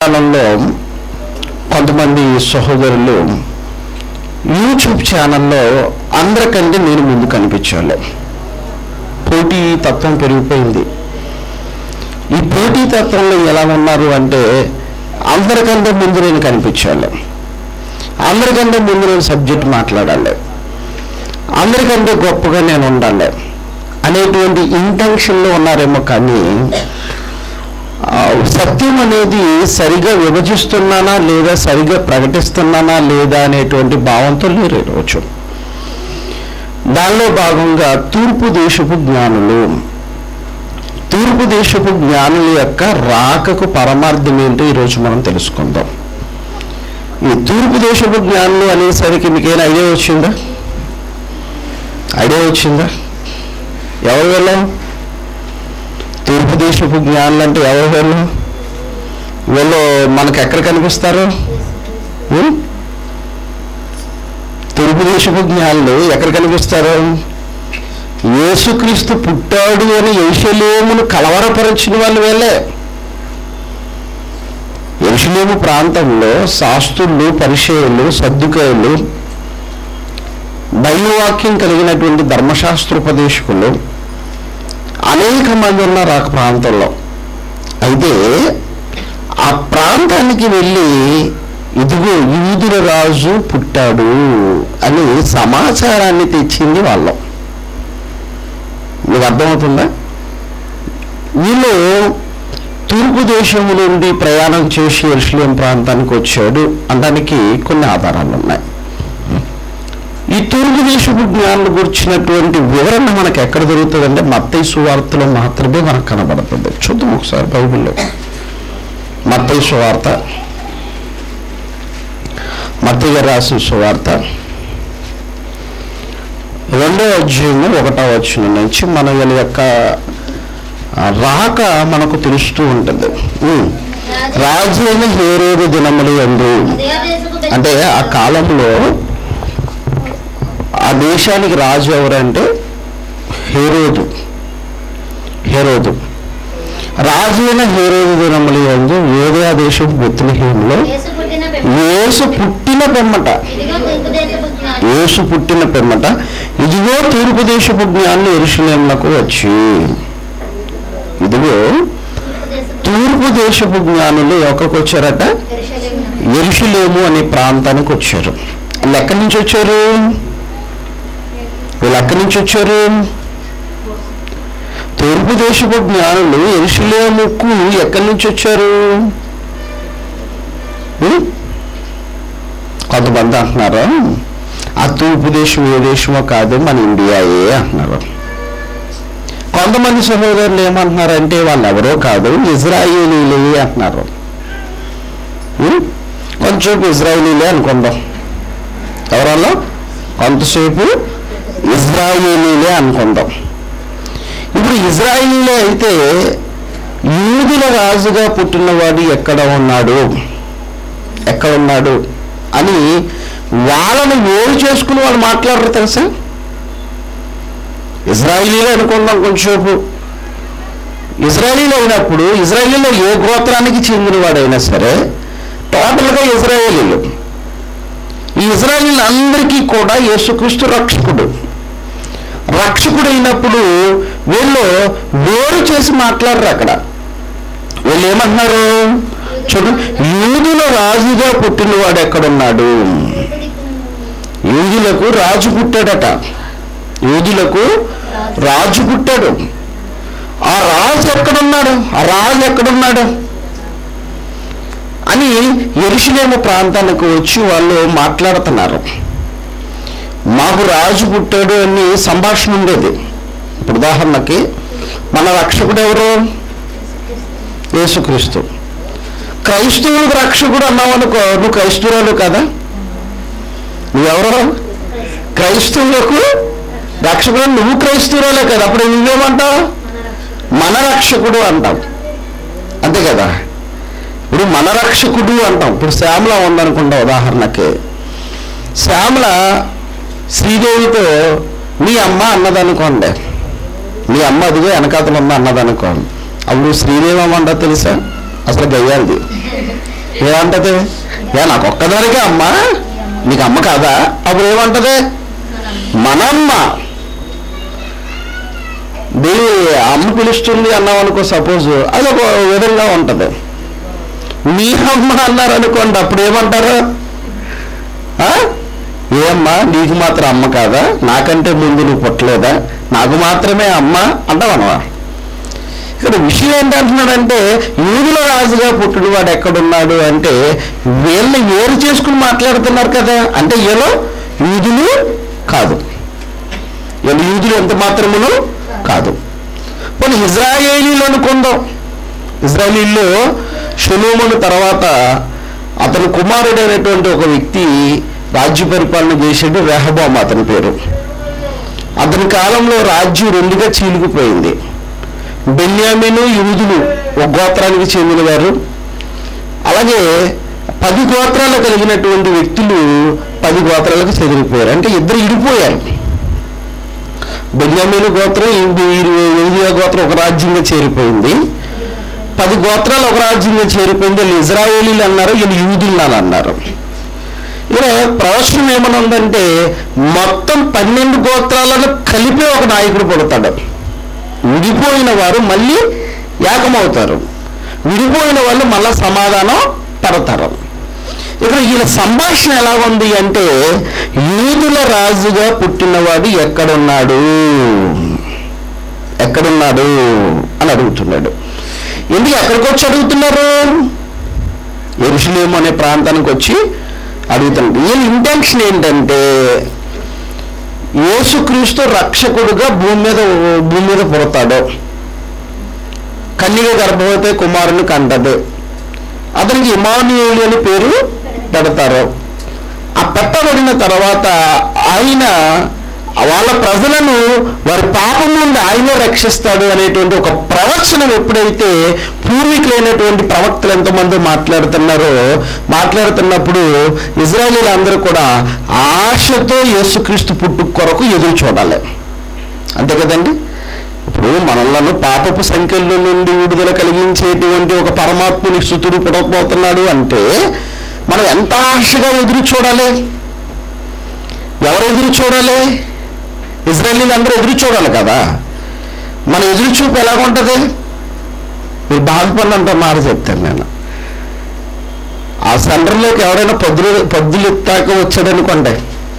కాలంలో కొంతమంది సహోదరులు యూట్యూబ్ ఛానల్లో అందరికంటే నేను ముందు కనిపించాలి పోటీ తత్వం పెరిగిపోయింది ఈ పోటీ తత్వంలో ఎలా ఉన్నారు అంటే అందరికంటే ముందు నేను కనిపించాలి అందరికంటే ముందు నేను సబ్జెక్ట్ మాట్లాడాలి అందరికంటే గొప్పగా నేను ఉండాలి అనేటువంటి ఇంటెన్షన్లో ఉన్నారేమో కానీ ఆ, సత్యం అనేది సరిగా విభజిస్తున్నానా లేదా సరిగా ప్రకటిస్తున్నానా లేదా అనేటువంటి భావంతో లేరు ఈరోజు దానిలో భాగంగా తూర్పు దేశపు జ్ఞానులు తూర్పు దేశపు జ్ఞానుల యొక్క రాకకు పరమార్థం ఏంటో ఈరోజు మనం తెలుసుకుందాం ఈ తూర్పు దేశపు జ్ఞానులు అనేసరికి మీకేమైనా ఐడియా వచ్చిందా ఐడియా వచ్చిందా ఎవరు వెళ్ళాం తూర్పు దేశపు జ్ఞానులు అంటే ఎవరు వీళ్ళు వీళ్ళు మనకు ఎక్కడ కనిపిస్తారు ఉం? తూర్పు దేశపు జ్ఞానులు ఎక్కడ కనిపిస్తారు యేసుక్రీస్తు పుట్టాడు అని యెరూషలేమును కలవరపరిచిన వాళ్ళు వీళ్ళే యెరూషలేము ప్రాంతంలో శాస్త్రులు పరిచయులు సర్దుకాయలు దైవవాక్యం కలిగినటువంటి ధర్మశాస్త్రోపదేశకులు అనేక మంది ఉన్నారు ఆ ప్రాంతంలో అయితే ఆ ప్రాంతానికి వెళ్ళి ఇదిగో యూదుల రాజు పుట్టాడు అని సమాచారాన్ని తెచ్చింది వాళ్ళం మీకు అర్థమవుతుందా వీళ్ళు తూర్పు దేశం నుండి ప్రయాణం చేసి ఎరుసలేం ప్రాంతానికి వచ్చాడు అనడానికి కొన్ని ఆధారాలు ఉన్నాయి ఈ తూర్పు దేశపు జ్ఞానులు గురించినటువంటి వివరణ మనకు ఎక్కడ దొరుకుతుందంటే మత్తయి సువార్తలో మాత్రమే మనకు కనబడుతుంది చూద్దాం ఒకసారి బైబిల్లో మత్తయి సువార్త మత్తయ్య గారు రాసిన సువార్త రెండో అధ్యాయము ఒకటో వచ్చిన నుంచి మన వీళ్ళ యొక్క ఆ, రాక మనకు తెలుస్తూ ఉంటుంది ఉమ్. రాజు అయిన హేరోదు దినములు ఎందు అంటే ఆ కాలంలో ఆ దేశానికి రాజు ఎవరంటే హేరోదు హేరోదు రాజు అయిన హేరోదు దినములు ఎందు యోధా దేశం బెత్లహేములో యేసు పుట్టిన యేసు పుట్టిన పెమ్మట ఇదిగో తూర్పు దేశపు జ్ఞాని యేసు పుట్టిన పెమ్మట ఇదిగో తూర్పు దేశపు జ్ఞానులు ఎరుషులేములకు వచ్చి ఇదిగో తూర్పు తూర్పు దేశపు దేశపు జ్ఞానులు ఎక్కడికి వచ్చారట యెరూషలేము ఎరుషులేము అనే ప్రాంతానికి వచ్చారు వీళ్ళు ఎక్కడి నుంచి వచ్చారు వీళ్ళు ఎక్కడి నుంచి వచ్చారు తూర్పు దేశపు జ్ఞానులు ఎరుషులేముకు ఎక్కడి నుంచి వచ్చారు ఉం? కొంతమంది అంటున్నారు ఆ తూర్పు దేశం ఏ దేశమో కాదు మన ఇండియాయే అంటున్నారు కొంతమంది సహోదరులు ఏమంటున్నారంటే వాళ్ళు ఎవరో కాదు ఇజ్రాయేలీలే అంటున్నారు ఉం? కొంచెంసేపు ఇజ్రాయేలీలే అనుకుందాం ఎవరన్నా కొంతసేపు ఇజ్రాయేలీలే అనుకుందాం ఇప్పుడు ఇజ్రాయేలీలే అయితే యూదుల రాజుగా పుట్టినవాడు ఎక్కడ ఉన్నాడు ఎక్కడ ఉన్నాడు అని వాళ్ళని వేరు చేసుకుని వాళ్ళు మాట్లాడరు తెలుసా ఇజ్రాయిలీలే అనుకుందాం కొంచెంసేపు ఇజ్రాయిలీలు అయినప్పుడు ఇజ్రాయిలీలో ఏ గోత్రానికి చెందినవాడైనా సరే టోటల్గా ఇజ్రాయేలీలు ఈ ఇజ్రాయిలీలు అందరికీ కూడా యేసుక్రీస్తు రక్షకుడు రక్షకుడు అయినప్పుడు వీళ్ళు వేరు చేసి మాట్లాడరు అక్కడ వీళ్ళు ఏమంటున్నారు చూడు యూదుల రాజుగా పుట్టినవాడు ఎక్కడున్నాడు యూదులకు రాజు పుట్టాడట యూదులకు రాజు పుట్టాడు ఆ రాజు ఎక్కడున్నాడు ఆ రాజు ఎక్కడున్నాడు అని ఎరుషులేము ప్రాంతానికి వచ్చి వాళ్ళు మాట్లాడుతున్నారు మాకు రాజు పుట్టాడు అని సంభాషణ ఉండేది ఇప్పుడు ఉదాహరణకి మన రక్షకుడు ఎవరు యేసుక్రీస్తు క్రైస్తవులకు రక్షకుడు అన్నావు అనుకో నువ్వు క్రైస్తవురాలు కదా నువ్వెవరు క్రైస్తవులకు రక్షకుడు నువ్వు క్రైస్తవురాలే కదా అప్పుడు నువ్వేమంటావు మన రక్షకుడు అంటాం అంతే కదా ఇప్పుడు మన రక్షకుడు అంటాం ఇప్పుడు శ్యామల ఉందనుకుంటా ఉదాహరణకి శ్యామల శ్రీదేవితో మీ అమ్మ అన్నదనుకోండి మీ అమ్మ అదిగో వెనకాతలు ఉందా అన్నదనుకోండి అప్పుడు శ్రీదేవి అమ్మంటా తెలుసా అసలు గయ్యాలిది ఏమంటది ఏ నాకు ఒక్కదానికే అమ్మ నీకు అమ్మ కాదా అప్పుడు ఏమంటది మనమ్మ దేవి అమ్మ పిలుస్తుంది అన్నాం అనుకో సపోజ్ అది ఒక విధంగా ఉంటది మీ అమ్మ అన్నారు అనుకోండి అప్పుడు ఏమంటారు ఆ? ఏమ్మా నీకు మాత్రం అమ్మ కాదా నాకంటే ముందు నువ్వు పుట్టలేదా నాకు మాత్రమే అమ్మ అంటావు అనవా ఇక్కడ విషయం ఏంటంటున్నాడంటే యూదుల రాజుగా పుట్టిన వాడు ఎక్కడున్నాడు అంటే వీళ్ళని వేరు చేసుకుని మాట్లాడుతున్నారు కదా అంటే వీళ్ళు యూదులు కాదు వీళ్ళు యూదులు ఎంత మాత్రమును కాదు కొన్ని ఇజ్రాయేలీలు అనుకుందాం ఇజ్రాయేలీల్లో షులూమును తర్వాత అతని కుమారుడైనటువంటి ఒక వ్యక్తి రాజ్య పరిపాలన చేసాడు రెహబామ్ అతని పేరు అతని కాలంలో రాజ్యం రెండుగా చీలికిపోయింది బెన్యామిను యూదులు ఒక గోత్రానికి చెందినవారు అలాగే పది గోత్రాలు కలిగినటువంటి వ్యక్తులు పది గోత్రాలకు చెదిరిపోయారు అంటే ఇద్దరు ఇడిపోయారు బెన్యామీను గోత్రం యూదియా గోత్రం ఒక రాజ్యంగా చేరిపోయింది పది గోత్రాలు ఒక రాజ్యంగా చేరిపోయింది వీళ్ళు ఇజ్రాయేలీలు అన్నారు వీళ్ళు యూదులు అని అన్నారు ఇక్కడ ప్రవచనం ఏమని ఉందంటే మొత్తం పన్నెండు గోత్రాలను కలిపి ఒక నాయకుడు పుడతాడు విడిపోయిన వారు మళ్ళీ ఏకమవుతారు విడిపోయిన వాళ్ళు మళ్ళా సమాధానం పడతారు ఇక్కడ ఈయన సంభాషణ ఎలా ఉంది అంటే యూదుల రాజుగా పుట్టినవాడు ఎక్కడున్నాడు ఎక్కడున్నాడు అని అడుగుతున్నాడు ఎందుకు ఎక్కడికి వచ్చి అడుగుతున్నారు ఎరుసలేము అనే ప్రాంతానికి వచ్చి అడుగుతున్నాడు ఈయన ఇంటెన్షన్ ఏంటంటే యేసుక్రీస్తు రక్షకుడుగా భూమి మీద భూమి మీద పుడతాడు కన్యక గర్భవతి కుమారుని కంటది అతనికి ఇమానుయేలు అని పేరు పెడతారు ఆ పెట్టబడిన తర్వాత ఆయన వాళ్ళ ప్రజలను వారి పాపం నుండి ఆయనే రక్షిస్తాడు అనేటువంటి ఒక ప్రవచనం ఎప్పుడైతే పూర్వీకులైనటువంటి ప్రవక్తలు ఎంతమంది మాట్లాడుతున్నారో మాట్లాడుతున్నప్పుడు ఇజ్రాయేలీలు అందరూ కూడా ఆశతో యేసుక్రీస్తు పుట్టుక కొరకు ఎదురు చూడాలి అంతే కదండి ఇప్పుడు మనలను పాపపు సంఖ్యల నుండి విడుదల కలిగించేటువంటి ఒక పరమాత్ముని స్థుతుడు పుడకపోతున్నాడు అంటే మనం ఎంత ఆశగా ఎదురు చూడాలి ఎవరు ఎదురు చూడాలి ఇజ్రాయలీలు అందరూ ఎదురు చూడాలి కదా మన ఎదురు చూపు ఎలాగుంటుంది మీరు బాధపడినంత మాట చెప్తాను నేను ఆ సెంటర్లోకి ఎవరైనా పొద్దులు పొద్దులు ఎత్తాక వచ్చాడనుకోండి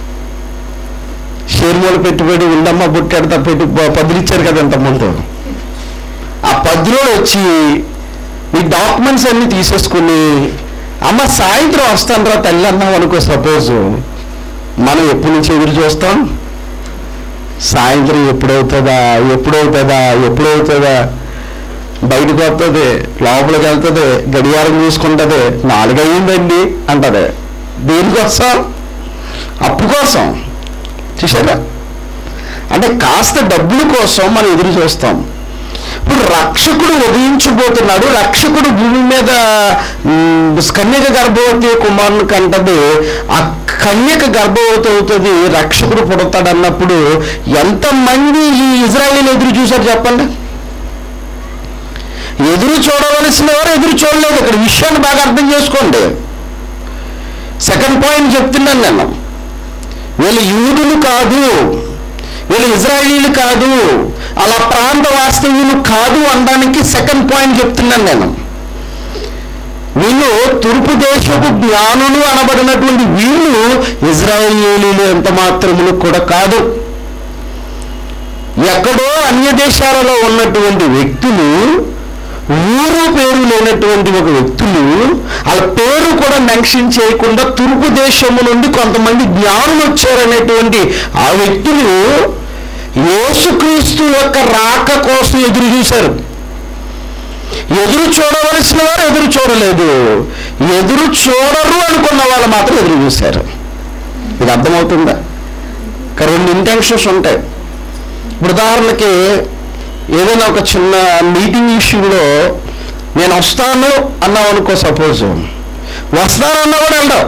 షేర్మూల పెట్టుబడి ఉండమ్మ బుట్టాడు పెట్టి పద్దులు ఇచ్చారు కదా ఇంతకుముందు ఆ పద్దులో వచ్చి ఈ డాక్యుమెంట్స్ అన్ని తీసేసుకుని అమ్మ సాయంత్రం వస్తాను రా తల్లి అన్నాం అనుకో సపోజ్ మనం ఎప్పటి నుంచి ఎదురు చూస్తాం సాయంత్రం ఎప్పుడవుతుందా ఎప్పుడవుతుందా ఎప్పుడవుతుందా బయటకు వస్తుంది లోపలికి వెళ్తుంది గడియారం చూసుకుంటుంది నాలుగయ్యిందండి అంటది దేనికోసం అప్పు కోసం చూసారా అంటే కాస్త డబ్బుల కోసం మనం ఎదురు చూస్తాం ఇప్పుడు రక్షకుడు ఉదయించబోతున్నాడు రక్షకుడు భూమి మీద మ్, కన్యక గర్భవతి కుమారుని కంటది ఆ కన్యక గర్భవతి అవుతుంది రక్షకుడు పుడతాడు అన్నప్పుడు ఎంతమంది ఈ ఇజ్రాయేల్ ఎదురు చూశారు చెప్పండి ఎదురు చూడవలసిన వారు ఎదురు చూడలేదు ఇక్కడ విషయాన్ని బాగా అర్థం చేసుకోండి సెకండ్ పాయింట్ చెప్తున్నాను నేను వీళ్ళు యూదులు కాదు వీళ్ళు ఇజ్రాయేలీలు కాదు అలా ప్రాంత వాస్తవ్యులు కాదు అనడానికి సెకండ్ పాయింట్ చెప్తున్నాను నేను వీళ్ళు తూర్పు దేశపు జ్ఞానులు అనబడినటువంటి వీళ్ళు ఇజ్రాయేలీలు ఎంత మాత్రములు కూడా కాదు ఎక్కడో అన్య దేశాలలో ఉన్నటువంటి వ్యక్తులు ఊరు పేరు లేనటువంటి ఒక వ్యక్తులు వాళ్ళ పేరు కూడా మెన్షన్ చేయకుండా తూర్పు దేశము నుండి కొంతమంది జ్ఞానులు వచ్చారనేటువంటి ఆ వ్యక్తులు యేసుక్రీస్తు యొక్క రాక కోసం ఎదురు చూశారు ఎదురు చూడవలసిన వారు ఎదురు చూడలేదు ఎదురు చూడరు అనుకున్న వాళ్ళు మాత్రం ఎదురు చూశారు ఇది అర్థమవుతుందా ఇక రెండు ఇంటెన్షన్స్ ఉంటాయి ఇప్పుడు ఉదాహరణకి ఏదైనా ఒక చిన్న మీటింగ్ ఇష్యూలో నేను వస్తాను అన్నావు అనుకో సపోజ్ వస్తాను అన్నవాడు వెళ్ళడం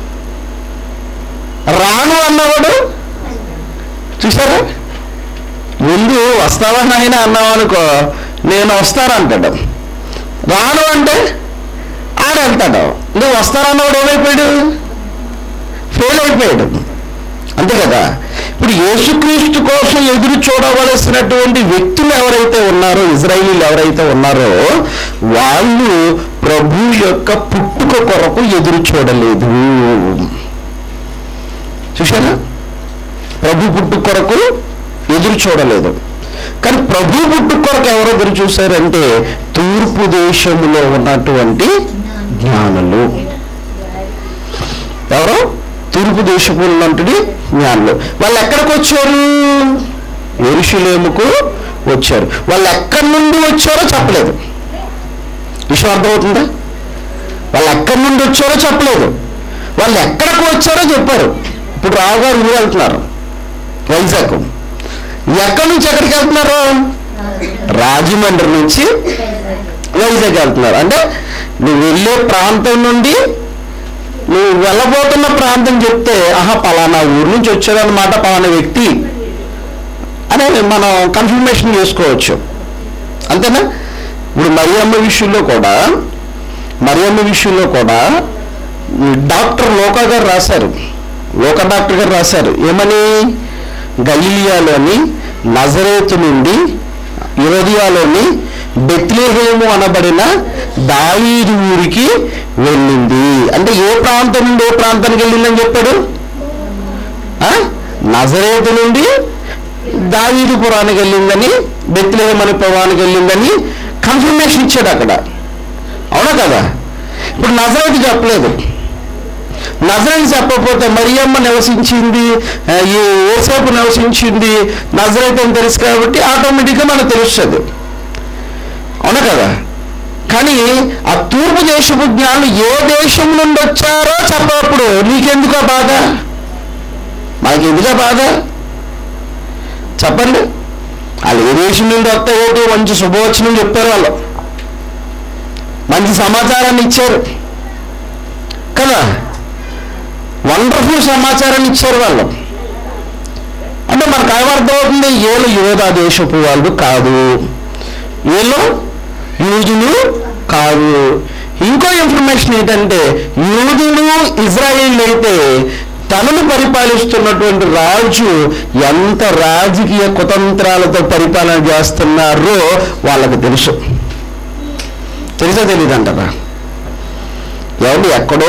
రాను అన్నవాడు చూసారా ముందు వస్తావా నాయన అన్నావు అనుకో నేను వస్తానంటాడు రాను అంటే ఆడ వెళ్తాడు నువ్వు వస్తానన్నవాడు ఏమైపోయాడు ఫెయిల్ అయిపోయాడు అంతే కదా ఇప్పుడు యేసుక్రీస్తు కోసం ఎదురు చూడవలసినటువంటి వ్యక్తులు ఎవరైతే ఉన్నారో ఇజ్రాయిలీలు ఎవరైతే ఉన్నారో వాళ్ళు ప్రభు యొక్క పుట్టుక కొరకు ఎదురు చూడలేదు చూసారా ప్రభు పుట్టుక కొరకు ఎదురు చూడలేదు కానీ ప్రభు పుట్టుక కొరకు ఎవరు ఎదురు చూశారంటే తూర్పు దేశంలో ఉన్నటువంటి జ్ఞానులు ఎవరు తూర్పు దేశపు ఉన్నటువంటి జ్ఞానులు వాళ్ళు ఎక్కడికి వచ్చారు ఎరుషులేముకు వచ్చారు వాళ్ళు ఎక్కడి నుండి వచ్చారో చెప్పలేదు విషయం అర్థమవుతుందా వాళ్ళు ఎక్కడి నుండి వచ్చారో చెప్పలేదు వాళ్ళు ఎక్కడికి వచ్చారో చెప్పారు ఇప్పుడు రావు గారు ఊరు వెళ్తున్నారు వైజాగ్ ఎక్కడి నుంచి ఎక్కడికి వెళ్తున్నారు రాజమండ్రి నుంచి వైజాగ్ వెళ్తున్నారు అంటే నువ్వు వెళ్ళే ప్రాంతం నుండి నువ్వు వెళ్ళబోతున్న ప్రాంతం చెప్తే ఆహా పలానా ఊరు నుంచి వచ్చారనమాట పలానా వ్యక్తి అని మనం కన్ఫర్మేషన్ చేసుకోవచ్చు అంతేనా ఇప్పుడు మరియమ్మ విషయంలో కూడా మరియమ్మ విషయంలో కూడా ఈ డాక్టర్ లోకా గారు రాశారు లోక డాక్టర్ గారు రాశారు ఏమని గలీలియాలోని నజరేతు నుండి యువదియాలోని బెత్లేహేము అనబడిన దావీదు ఊరికి వెళ్ళింది అంటే ఏ ప్రాంతం నుండి ఏ ప్రాంతానికి వెళ్ళిందని చెప్పాడు ఆ? నజరేతు నుండి దావీదు పురానికి వెళ్ళిందని బెత్లేహం అనే పురానికి వెళ్ళిందని కన్ఫర్మేషన్ ఇచ్చాడు అక్కడ అవునా కదా ఇప్పుడు నజరేతు చెప్పలేదు నజరేతు చెప్పకపోతే మరియమ్మ నివసించింది ఆ, ఈ ఏసేపు నివసించింది నజరేతు అని తెలుసు కాబట్టి ఆటోమేటిక్గా మనకు తెలుస్తుంది అవునా కదా కానీ ఆ తూర్పు దేశపు జ్ఞానులు ఏ దేశం నుండి వచ్చారో చెప్పప్పుడు నీకెందుకో బాధ మనకి ఎందుగా బాధ చెప్పండి వాళ్ళు ఏ దేశం నుండి వస్తే ఏంటి మంచి శుభవచనం చెప్పారు వాళ్ళు మంచి సమాచారాన్ని ఇచ్చారు కదా వండర్ఫుల్ సమాచారాన్ని ఇచ్చారు వాళ్ళు అంటే మనకు ఏమర్థమవుతుంది ఏళ్ళు యోధా దేశపు వాళ్ళు కాదు వీళ్ళు యూదులు కాదు ఇంకో ఇన్ఫర్మేషన్ ఏంటంటే యూదులు ఇజ్రాయిల్ అయితే తనను పరిపాలిస్తున్నటువంటి రాజు ఎంత రాజకీయ కుతంత్రాలతో పరిపాలన చేస్తున్నారో వాళ్ళకి తెలుసు తెలుసా తెలియదంటారా ఏమండి ఎక్కడో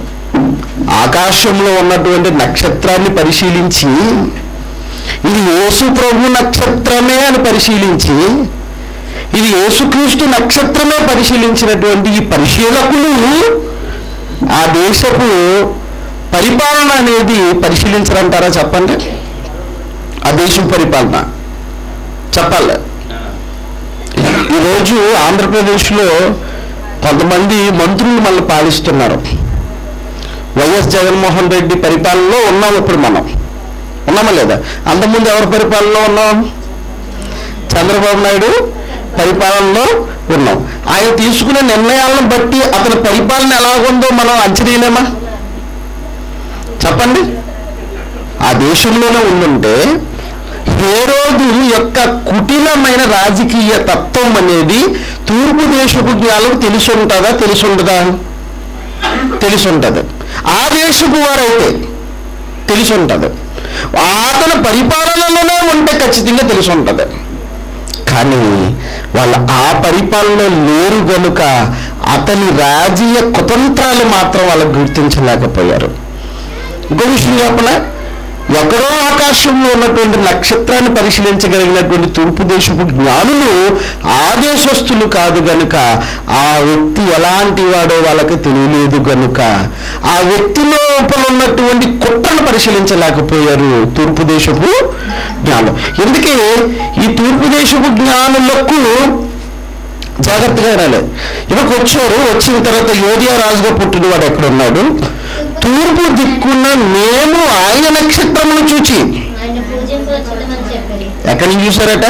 ఆకాశంలో ఉన్నటువంటి నక్షత్రాన్ని పరిశీలించి ఇది యేసు ప్రభు నక్షత్రమే అని పరిశీలించి ఇది యేసుక్రీస్తు నక్షత్రమే పరిశీలించినటువంటి ఈ పరిశీలకులు ఆ దేశపు పరిపాలన అనేది పరిశీలించరంటారా చెప్పండి ఆ దేశం పరిపాలన చెప్పాలి ఈరోజు ఆంధ్రప్రదేశ్లో కొంతమంది మంత్రులు మళ్ళీ పాలిస్తున్నారు వైఎస్ జగన్మోహన్ రెడ్డి పరిపాలనలో ఉన్నాం ఇప్పుడు మనం ఉన్నామా లేదా అంతకుముందు ఎవరి పరిపాలనలో ఉన్నాం చంద్రబాబు నాయుడు పరిపాలనలో ఉన్నాం ఆయన తీసుకునే నిర్ణయాలను బట్టి అతని పరిపాలన ఎలాగుందో మనం అంచనీయలేమా చెప్పండి ఆ దేశంలోనే ఉండుంటే హేరోదు యొక్క కుటిలమైన రాజకీయ తత్వం అనేది తూర్పు దేశపు జ్ఞానం తెలిసి ఉంటుందా తెలిసి ఉంటుందా తెలిసి ఉంటుంది ఆ దేశపు వారైతే తెలిసి ఉంటుంది అతని పరిపాలనలోనే ఉంటే ఖచ్చితంగా తెలిసి ఉంటుంది కానీ వాళ్ళు ఆ పరిపాలనలో లేరు గనుక అతని రాజీయ కుతంత్రాలు మాత్రం వాళ్ళకు గుర్తించలేకపోయారు ఇంకో విషయం చెప్పనా ఎక్కడో ఆకాశంలో ఉన్నటువంటి నక్షత్రాన్ని పరిశీలించగలిగినటువంటి తూర్పు దేశపు జ్ఞానులు ఆ దేశస్తులు కాదు గనుక ఆ వ్యక్తి ఎలాంటి వాడో వాళ్ళకి తెలియలేదు గనుక ఆ వ్యక్తి లోపల ఉన్నటువంటి కుట్రను పరిశీలించలేకపోయారు తూర్పు దేశపు జ్ఞానం ఎందుకే ఈ తూర్పు దేశపు జ్ఞానులకు జాగ్రత్తగా వినాలి ఇక్కడికి వచ్చారు వచ్చిన తర్వాత యోధియా రాజుగా పుట్టినవాడు ఎక్కడున్నాడు తూర్పు దిక్కున్న మేము ఆయన నక్షత్రమును చూచి ఆయన పూజింపవచ్చునని చెప్పారు ఎక్కడి నుంచి చూసారట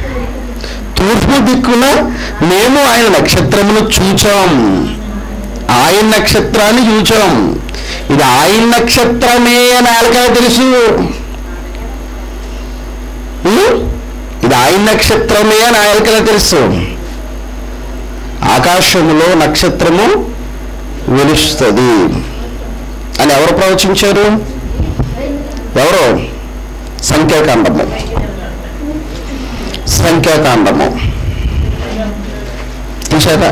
తూర్పు దిక్కున మేము ఆయన నక్షత్రమును చూచాం ఆయన నక్షత్రాన్ని చూచాం ఇది ఆయన నక్షత్రమే అని వాళ్ళకే తెలుసు ఉం? ఇది ఆయన నక్షత్రమే అని ఆయనకలా తెలుసు ఆకాశములో నక్షత్రము వెలుస్తుంది అని ఎవరు ప్రవచించారు ఎవరు సంఖ్యాకాండము సంఖ్యాకాండము చూసారా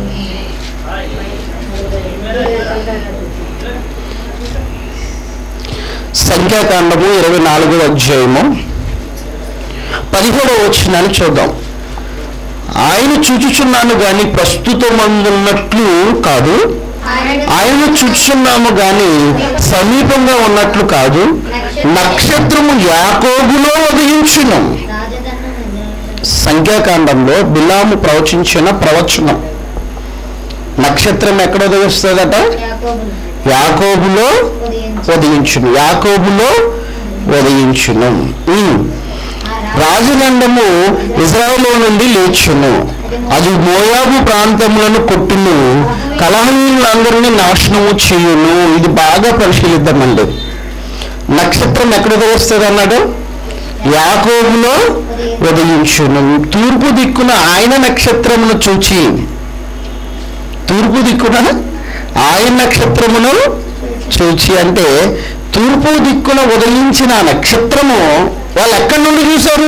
సంఖ్యాకాండము ఇరవై నాలుగో అధ్యాయము పదిహేడవ వచ్చినాన్ని చూద్దాం ఆయన చూచుచున్నాను గాని ప్రస్తుతం అందున్నట్లు కాదు ఆయన చూచుచున్నాము గాని సమీపంగా ఉన్నట్లు కాదు నక్షత్రము యాకోబులో ఉదయించును రాజధనం సంఖ్యాకాండంలో బిలాము ప్రవచించిన ప్రవచనం నక్షత్రం ఎక్కడ ఉదయిస్తుందట యాకోబును యాకోబులో ఉదయించు. ఉదయించును యాకోబులో ఉదయించును ఉమ్. ఆ రా- రాజదండము ఇజ్రాయెల్లో నుండి లేచును అది మోయాబు ప్రాంతములను కొట్టును కలహీనులందరినీ నాశనము చేయును ఇది బాగా పరిశీలిద్దామండి నక్షత్రం ఎక్కడ వస్తుంది అన్నాడు యాకోబులో ఉదయించును తూర్పు దిక్కున ఆయన నక్షత్రమును చూచి తూర్పు దిక్కున ఆయన నక్షత్రమును చూచి అంటే తూర్పు దిక్కున ఉదయించిన ఆ నక్షత్రము వాళ్ళు ఎక్కడి నుండి చూశారు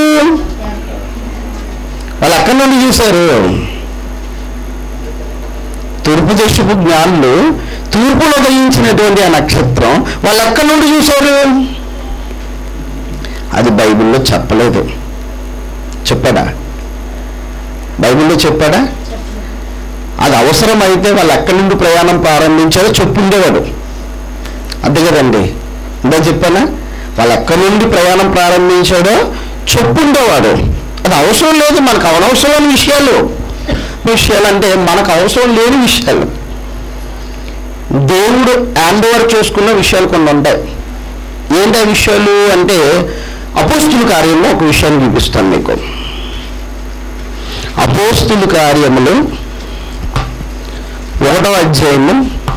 వాళ్ళు ఎక్కడి నుండి చూశారు తూర్పు దేశపు జ్ఞానులు తూర్పులో ఉదయించినటువంటి ఆ నక్షత్రం వాళ్ళు ఎక్కడి నుండి చూశారు అది బైబిల్లో చెప్పలేదు చెప్పాడా బైబిల్లో చెప్పాడా అది అవసరమైతే వాళ్ళు ఎక్కడి నుండి ప్రయాణం ప్రారంభించారో చెప్పుండేవాడు అంతే కదండి ఇందా చెప్పానా వాళ్ళు ఎక్కడి నుండి ప్రయాణం ప్రారంభించాడో చెప్పుండేవాడు అది అవసరం లేదు మనకు అనవసరమైన విషయాలు విషయాలు అంటే మనకు అవసరం లేని విషయాలు దేవుడు హ్యాండ్ ఓవర్ చేసుకున్న విషయాలు కొన్ని ఉంటాయి ఏంటి ఆ విషయాలు అంటే అపోస్తుల కార్యంలో ఒక విషయాన్ని చూపిస్తాను మీకు అపోస్తుల కార్యములు ఒకటో అధ్యాయము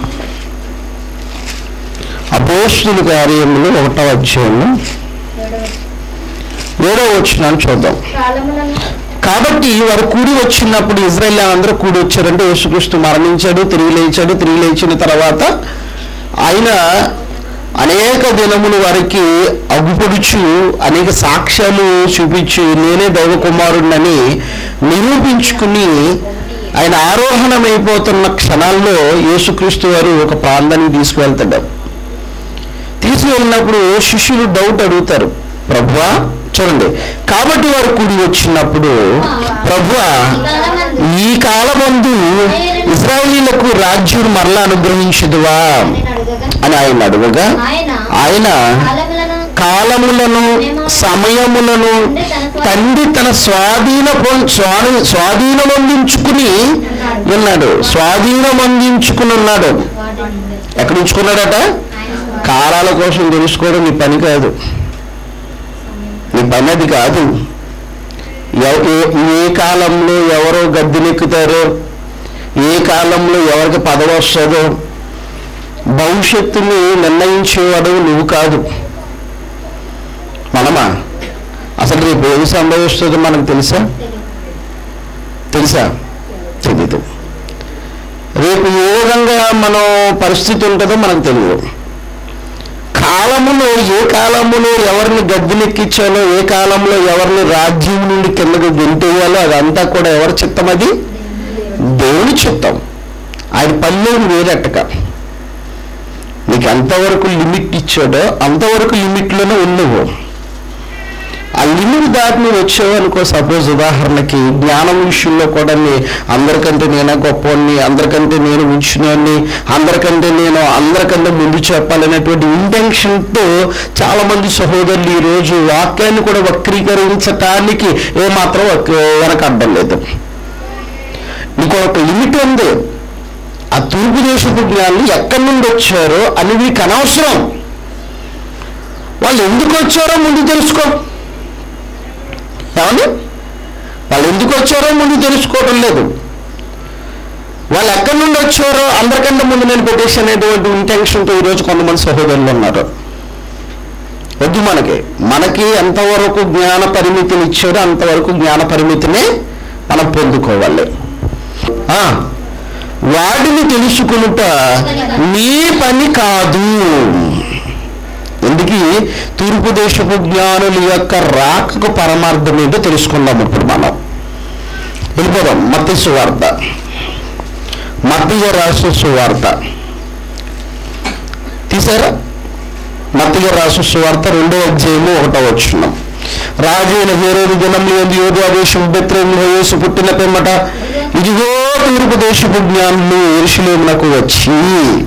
అపోస్తుల కార్యములు ఒకటో అధ్యాయము ఏడవ ఏడో వచ్చినాన్ని చూద్దాం కాలములను కాబట్టి వారు కూడి వచ్చినప్పుడు ఇజ్రాయల్ అందరూ కూడి వచ్చారంటే యేసుక్రీస్తు మరణించాడు తిరిగి లేచాడు తిరిగి లేచిన తర్వాత ఆయన అనేక దినములు వారికి అగుపడుచు అనేక సాక్ష్యాలు చూపించి నేనే దైవ కుమారుడినని నిరూపించుకుని ఆయన ఆరోహణమైపోతున్న క్షణాల్లో యేసుక్రీస్తు వారు ఒక ప్రాంతానికి తీసుకువెళ్తాడు తీసుకువెళ్ళినప్పుడు శిష్యులు డౌట్ అడుగుతారు ప్రభువా చూడండి కాబట్టి వారు కూడి వచ్చినప్పుడు ప్రభువా ఈ కాలమందు ఇజ్రాయిలీలకు రాజ్యం మరలా అనుగ్రహించదువా నేను అడగగా అని ఆయన అడుగగా ఆయన ఆయన కాలములను కాలములను సమయములను తండ్రి తన స్వాధీన పొం- స్వాధీ స్వాధీనం అందించుకుని ఉన్నాడు స్వాధీనం అందించుకుని ఉన్నాడు వాటిని ఎక్కడ ఉంచుకున్నాడట ఆయన కాలాల కోసం తెలుసుకోవడం నీ పని కాదు నీ పని అది కాదు ఎవ- ఏ- ఏ కాలంలో ఎవరో గద్దెనెక్కుతారో ఏ కాలంలో ఎవరికి పదవి వస్తుందో భవిష్యత్తుని నిర్ణయించేవాడు నువ్వు కాదు మనమా అసలు రేపు ఏది సంభవిస్తుందో మనకు తెలుసా తెలుసా తెలీదు రేపు ఏ విధంగా మనం పరిస్థితి ఉంటుందో మనకు తెలియదు కాలములో ఏ కాలములో ఎవరిని గద్దెనెక్కించాలో ఏ కాలంలో ఎవరిని రాజ్యం నుండి కిందకు గెంటేయాలో అదంతా కూడా ఎవరి చిత్తం అది దేవుని చిత్తం ఆయన పల్లెని వేరట్టక నీకు ఎంతవరకు లిమిట్ ఇచ్చాడో అంతవరకు లిమిట్లోనే ఉన్నావు ఆ లిమిట్ దాటి నువ్వు వచ్చావు అనుకో సపోజ్ ఉదాహరణకి జ్ఞానం విషయంలో కూడా నీ- అందరికంటే నేనే గొప్పవాడిని అందరికంటే నేను ఉంచినవాడిని అందరికంటే నేను అందరికంటే ముందు చెప్పాలనేటువంటి ఇంటెన్షన్తో చాలా మంది సహోదరులు ఈ రోజు వాక్యాన్ని కూడా వక్రీకరించటానికి ఏమాత్రం వక్- వెనకడ్డం లేదు నీకు ఒక లిమిట్ ఉంది ఆ తూర్పు దేశపు జ్ఞానులు ఎక్కడి నుండి వచ్చారో అని నీకు అనవసరం వాళ్ళు ఎందుకు వచ్చారో ముందు తెలుసుకో ఏమండి వాళ్ళు ఎందుకు వచ్చారో ముందు తెలుసుకోవడం లేదు వాళ్ళు ఎక్కడి నుండి వచ్చారో అందరికంటే ముందు నేను పెట్టేసి అనేటువంటి ఇంటెన్షన్తో ఈరోజు కొంతమంది సహోదరులు ఉన్నారు వద్దు మనకి మనకి ఎంతవరకు జ్ఞాన పరిమితిని ఇచ్చారో అంతవరకు జ్ఞాన పరిమితిని మనం పొందుకోవాలి ఆ, వాటిని తెలుసుకునుట నీ పని కాదు ఎందుకు తూర్పు దేశపు జ్ఞానుల యొక్క రాకకు పరమార్థం ఏంటో తెలుసుకుందాం ఇప్పుడు మనం వెళ్ళిపోదాం మత్తి సువార్త మత్తిగా రాసిన సువార్త తీసారా మత్తిగా రాసిన సువార్త రెండో అధ్యాయము ఒకటో వచ్చున్నాం రాజైన వేరేది దినంలో ఎందు యోధా దేశం బెత్రేములో యేసు పుట్టిన పిమ్మట ఇదిగో తూర్పు దేశపు జ్ఞానులు ఎరుషులేమునకు వచ్చి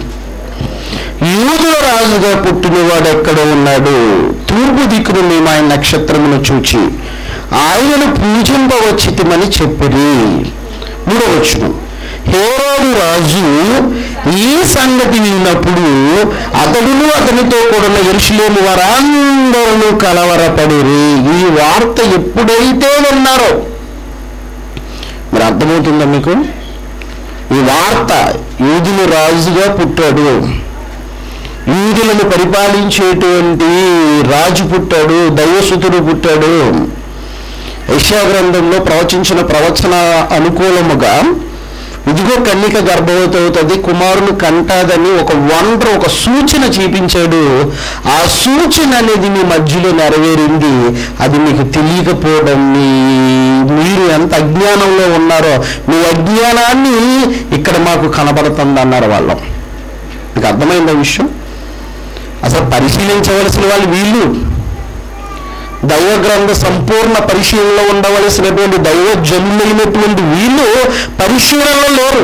యూదుల రాజుగా పుట్టినవాడు ఎక్కడ ఉన్నాడు తూర్పు దిక్కును మేము ఆయన నక్షత్రమును చూచి ఆయనను పూజింపవచ్చితిమని చెప్పిరి మూడో వచ్చును హేరోదు రాజు ఈ సంగతి విన్నప్పుడు అతడును అతనితో కూడిన ఎరుషులేము వారందరూ కలవరపడిరి ఈ వార్త ఎప్పుడైతే విన్నారో మరి అర్థమవుతుందా మీకు ఈ వార్త యూదులు రాజుగా పుట్టాడు యూదులను పరిపాలించేటువంటి రాజు పుట్టాడు దైవసుతుడు పుట్టాడు యెషయా గ్రంథంలో ప్రవచించిన ప్రవచన అనుకూలముగా ఇదిగో కన్నిక గర్భవతి అవుతుంది కుమారుని కంటాదని ఒక వండర్ ఒక సూచన చూపించాడు ఆ సూచన అనేది మీ మధ్యలో నెరవేరింది అది మీకు తెలియకపోవడం మీ మీరు ఎంత అజ్ఞానంలో ఉన్నారో మీ అజ్ఞానాన్ని ఇక్కడ మాకు కనబడుతుంది అన్నారు వాళ్ళం మీకు అర్థమైందా విషయం అసలు పరిశీలించవలసిన వాళ్ళు వీళ్ళు దైవ గ్రంథ సంపూర్ణ పరిశీలనలో ఉండవలసినటువంటి దైవ జనులైనటువంటి వీళ్ళు పరిశీలనలో లేరు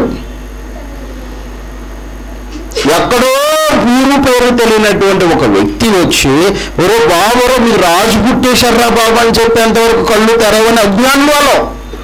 ఎక్కడో ఊరు పేరు తెలియనటువంటి ఒక వ్యక్తి వచ్చి ఒరే బాబురో మీరు రాజు పుట్టేశారా బాబు అని చెప్పేంతవరకు కళ్ళు తెరవని అజ్ఞానం వాళ్ళు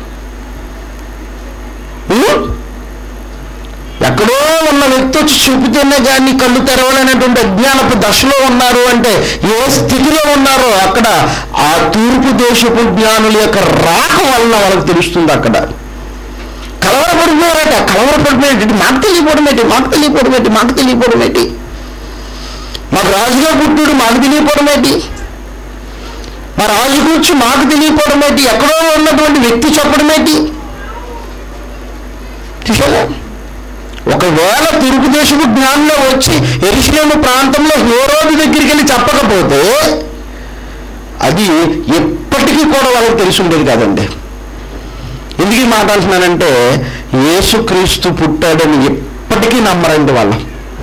ఉం? ఎక్కడో ఉన్న వ్యక్తి వచ్చి చూపితేనే కానీ కళ్ళు తెరవలేనటువంటి అజ్ఞానపు దశలో ఉన్నారు అంటే ఏ స్థితిలో ఉన్నారో అక్కడ ఆ తూర్పు దేశపు జ్ఞానుల యొక్క రాక వలన వాళ్ళకి తెలుస్తుంది అక్కడ కలవరపడిపోయారట కలవరపడిపోయేటి మాకు తెలియపోవడం ఏంటి మాకు తెలియపోవడం ఏంటి మాకు తెలియపోవడం ఏంటి మాకు రాజుగా పుట్టుడు మాకు తెలియపోవడం ఏంటి మా రాజు కూర్చు మాకు తెలియపోవడం ఏంటి ఎక్కడో ఉన్నటువంటి వ్యక్తి చెప్పడం ఏంటి చూసారా ఒకవేళ తూర్పు దేశపు జ్ఞానంలో వచ్చి ఎరుసలేము ప్రాంతంలో హేరోది దగ్గరికి వెళ్ళి చెప్పకపోతే అది ఎప్పటికీ కూడా వాళ్ళకి తెలిసి ఉండేది కాదండి ఎందుకు ఈ మాట అంటున్నానంటే యేసుక్రీస్తు పుట్టాడని ఎప్పటికీ నమ్మరండి వాళ్ళు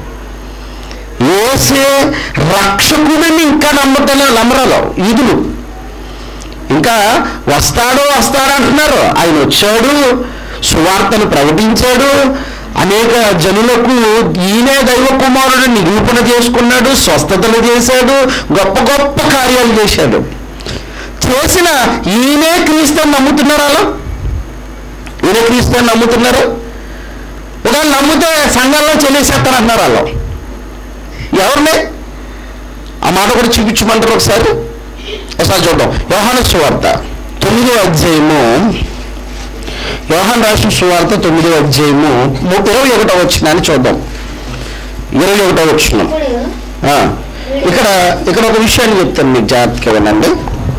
ఏసే రక్షకుడిని ఇంకా నమ్మటలే నమ్మరాలు ఈదులు ఇంకా వస్తాడు వస్తాడు అంటున్నారు ఆయన వచ్చాడు సువార్తను ప్రకటించాడు అనేక జనులకు ఈయనే దైవ కుమారుడు నిరూపణ చేసుకున్నాడు స్వస్థతలు చేశాడు గొప్ప గొప్ప కార్యాలు చేశాడు చేసిన ఈయనే క్రీస్తుని నమ్ముతున్నారు అలా ఈయన క్రీస్తుని నమ్ముతున్నారు ఒకవేళ నమ్మితే సంఘంలో చెల్లేసేస్తారంటున్నారు వాళ్ళు ఎవరిని ఆ మాట కూడా చూపించమంటారు ఒకసారి ఒకసారి చూద్దాం యోహాను సువార్త తొమ్మిదో అధ్యాయము యోహాన్ రాసిన సువార్త తొమ్మిదో అధ్యాయము ము- ఇరవై ఒకటో వచ్చిన అని చూద్దాం ఇరవై ఒకటో వచ్చిన ఇప్పుడు ఇక్కడ ఇక్కడ ఒక విషయాన్ని చెప్తాను మీకు జాగ్రత్తగా వినండి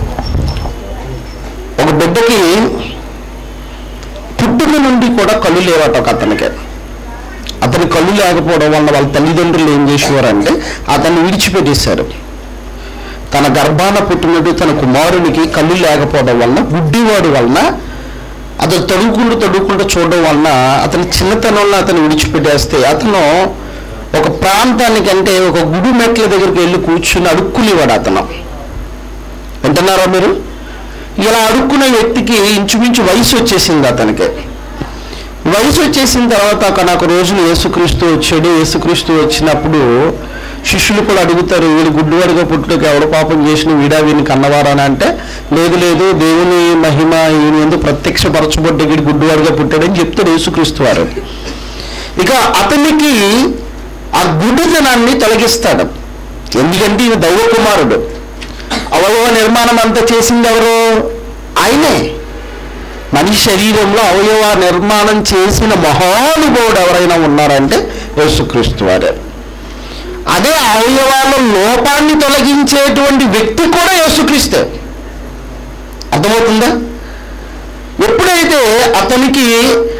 ఒక బిడ్డకి పుట్టుక నుండి కూడా కళ్ళు లేవట ఒక అతనికి అతని కళ్ళు లేకపోవడం వల్ల వాళ్ళ తల్లిదండ్రులు ఏం చేసేవారంటే అతన్ని విడిచిపెట్టేశారు తన గర్భాన పుట్టినట్టు తన కుమారునికి కళ్ళు లేకపోవడం వలన గుడ్డివాడి వలన అతను తడుగుకుంటూ తడుగుకుంటూ చూడడం వలన అతని చిన్నతనంలో అతను విడిచిపెట్టేస్తే అతను ఒక ప్రాంతానికి అంటే ఒక గుడి మెట్ల దగ్గరికి వెళ్ళి కూర్చుని అడుక్కునేవాడు అతను వింటున్నారా మీరు ఇలా అడుక్కునే వ్యక్తికి ఇంచుమించు వయసు వచ్చేసింది అతనికి వయసు వచ్చేసిన తర్వాత అక్కడ నాకు రోజులు యేసుక్రీస్తు వచ్చాడు యేసుక్రీస్తు వచ్చినప్పుడు శిష్యులు కూడా అడుగుతారు వీడు గుడ్డివాడిగా పుట్టుకు ఎవడు పాపం చేసిన వీడా వీడిని కన్నవారా అని అంటే లేదు లేదు దేవుని మహిమ ఈయన ఎందుకు ప్రత్యక్షపరచబడ్డ వీడు గుడ్డివాడిగా పుట్టాడని చెప్తాడు యేసుక్రీస్తు వారు ఇక అతనికి ఆ గుడ్డితనాన్ని తొలగిస్తాడు ఎందుకంటే ఈయన దైవ కుమారుడు అవయవ నిర్మాణం అంతా చేసింది ఎవరు ఆయనే మనిషి శరీరంలో అవయవ నిర్మాణం చేసిన మహానుభావుడు ఎవరైనా ఉన్నారంటే యేసుక్రీస్తు వారే అదే అవయవాల లోపాన్ని తొలగించేటువంటి వ్యక్తి కూడా యేసుక్రీస్తే అర్థమవుతుందా ఎప్పుడైతే అతనికి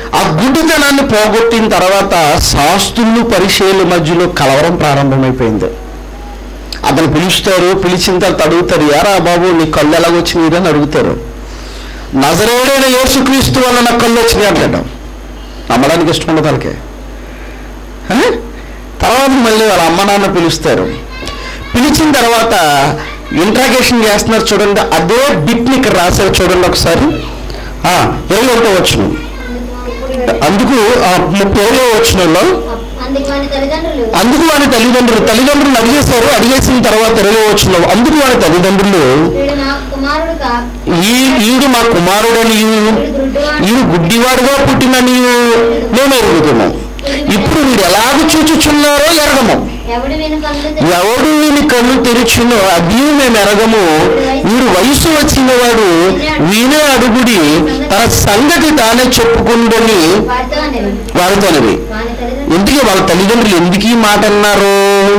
ఆ గుడ్డితనాన్ని పోగొట్టిన తర్వాత శాస్త్రులు పరిచయాల మధ్యలో కలవరం ప్రారంభమైపోయింది అతను పిలుస్తారు పిలిచిన తర్వాత అడుగుతారు యారా బాబు నీ కళ్ళు ఎలాగొచ్చినాయి అని అడుగుతారు నజరేడైన యేసుక్రీస్తు వల్ల నా కళ్ళు వచ్చినాయి అంటాడు నమ్మడానికి ఇష్టం ఉండదు వాళ్ళకి ఆ? తర్వాత మళ్ళీ వాళ్ళ అమ్మ నాన్న పిలుస్తారు పిలిచిన తర్వాత ఇంట్రాగేషన్ చేస్తున్నారు చూడండి అదే బిట్ని ఇక్కడ రాశారు చూడండి ఒకసారి ఆ, ఇరవై ఒకటో వచ్చిన అందుకు ఆ ముప్పై ఏడో వచ్చినలో అందుకు వాని తల్లిదండ్రులు అందుకు వారి తల్లిదండ్రులు తల్లిదండ్రులు అడిగేశారు అడిగేసిన తర్వాత ఇరవై వచ్చిన అందుకు వారి తల్లిదండ్రులు వీడు నా కుమారుడు కా ఈ ఈడు మా కుమారుడని వీడు గుడ్డివాడు ఈడు గుడ్డివాడుగా పుట్టిన నీవు మేము ఎరుగుతున్నాం ఇప్పుడు వీడు ఎలాగ చూచుచున్నారో ఎరగము ఎవడు వీని కన్నులు తెరిచి ఎవడు వీని కళ్ళు తెరిచినో అది మేము ఎరగము వీడు వయసు వచ్చిన వాడు వీనే అడుగుడి తన సంగతి తానే చెప్పుకుందని వారితో అనేవి వారితోనవి వాని తల్లిదండ్రులు ఎందుకు వాళ్ళ తల్లిదండ్రులు ఎందుకు ఈ మాట అన్నారు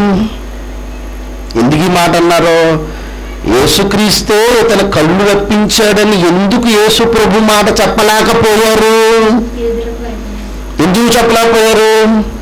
ఎందుకు ఈ మాట అన్నారు యేసుక్రీస్తే తన కళ్ళు రప్పించాడని ఎందుకు యేసు ప్రభు మాట చెప్పలేకపోయారు యూదులకు వారి- ఎందుకు చెప్పలేకపోయారు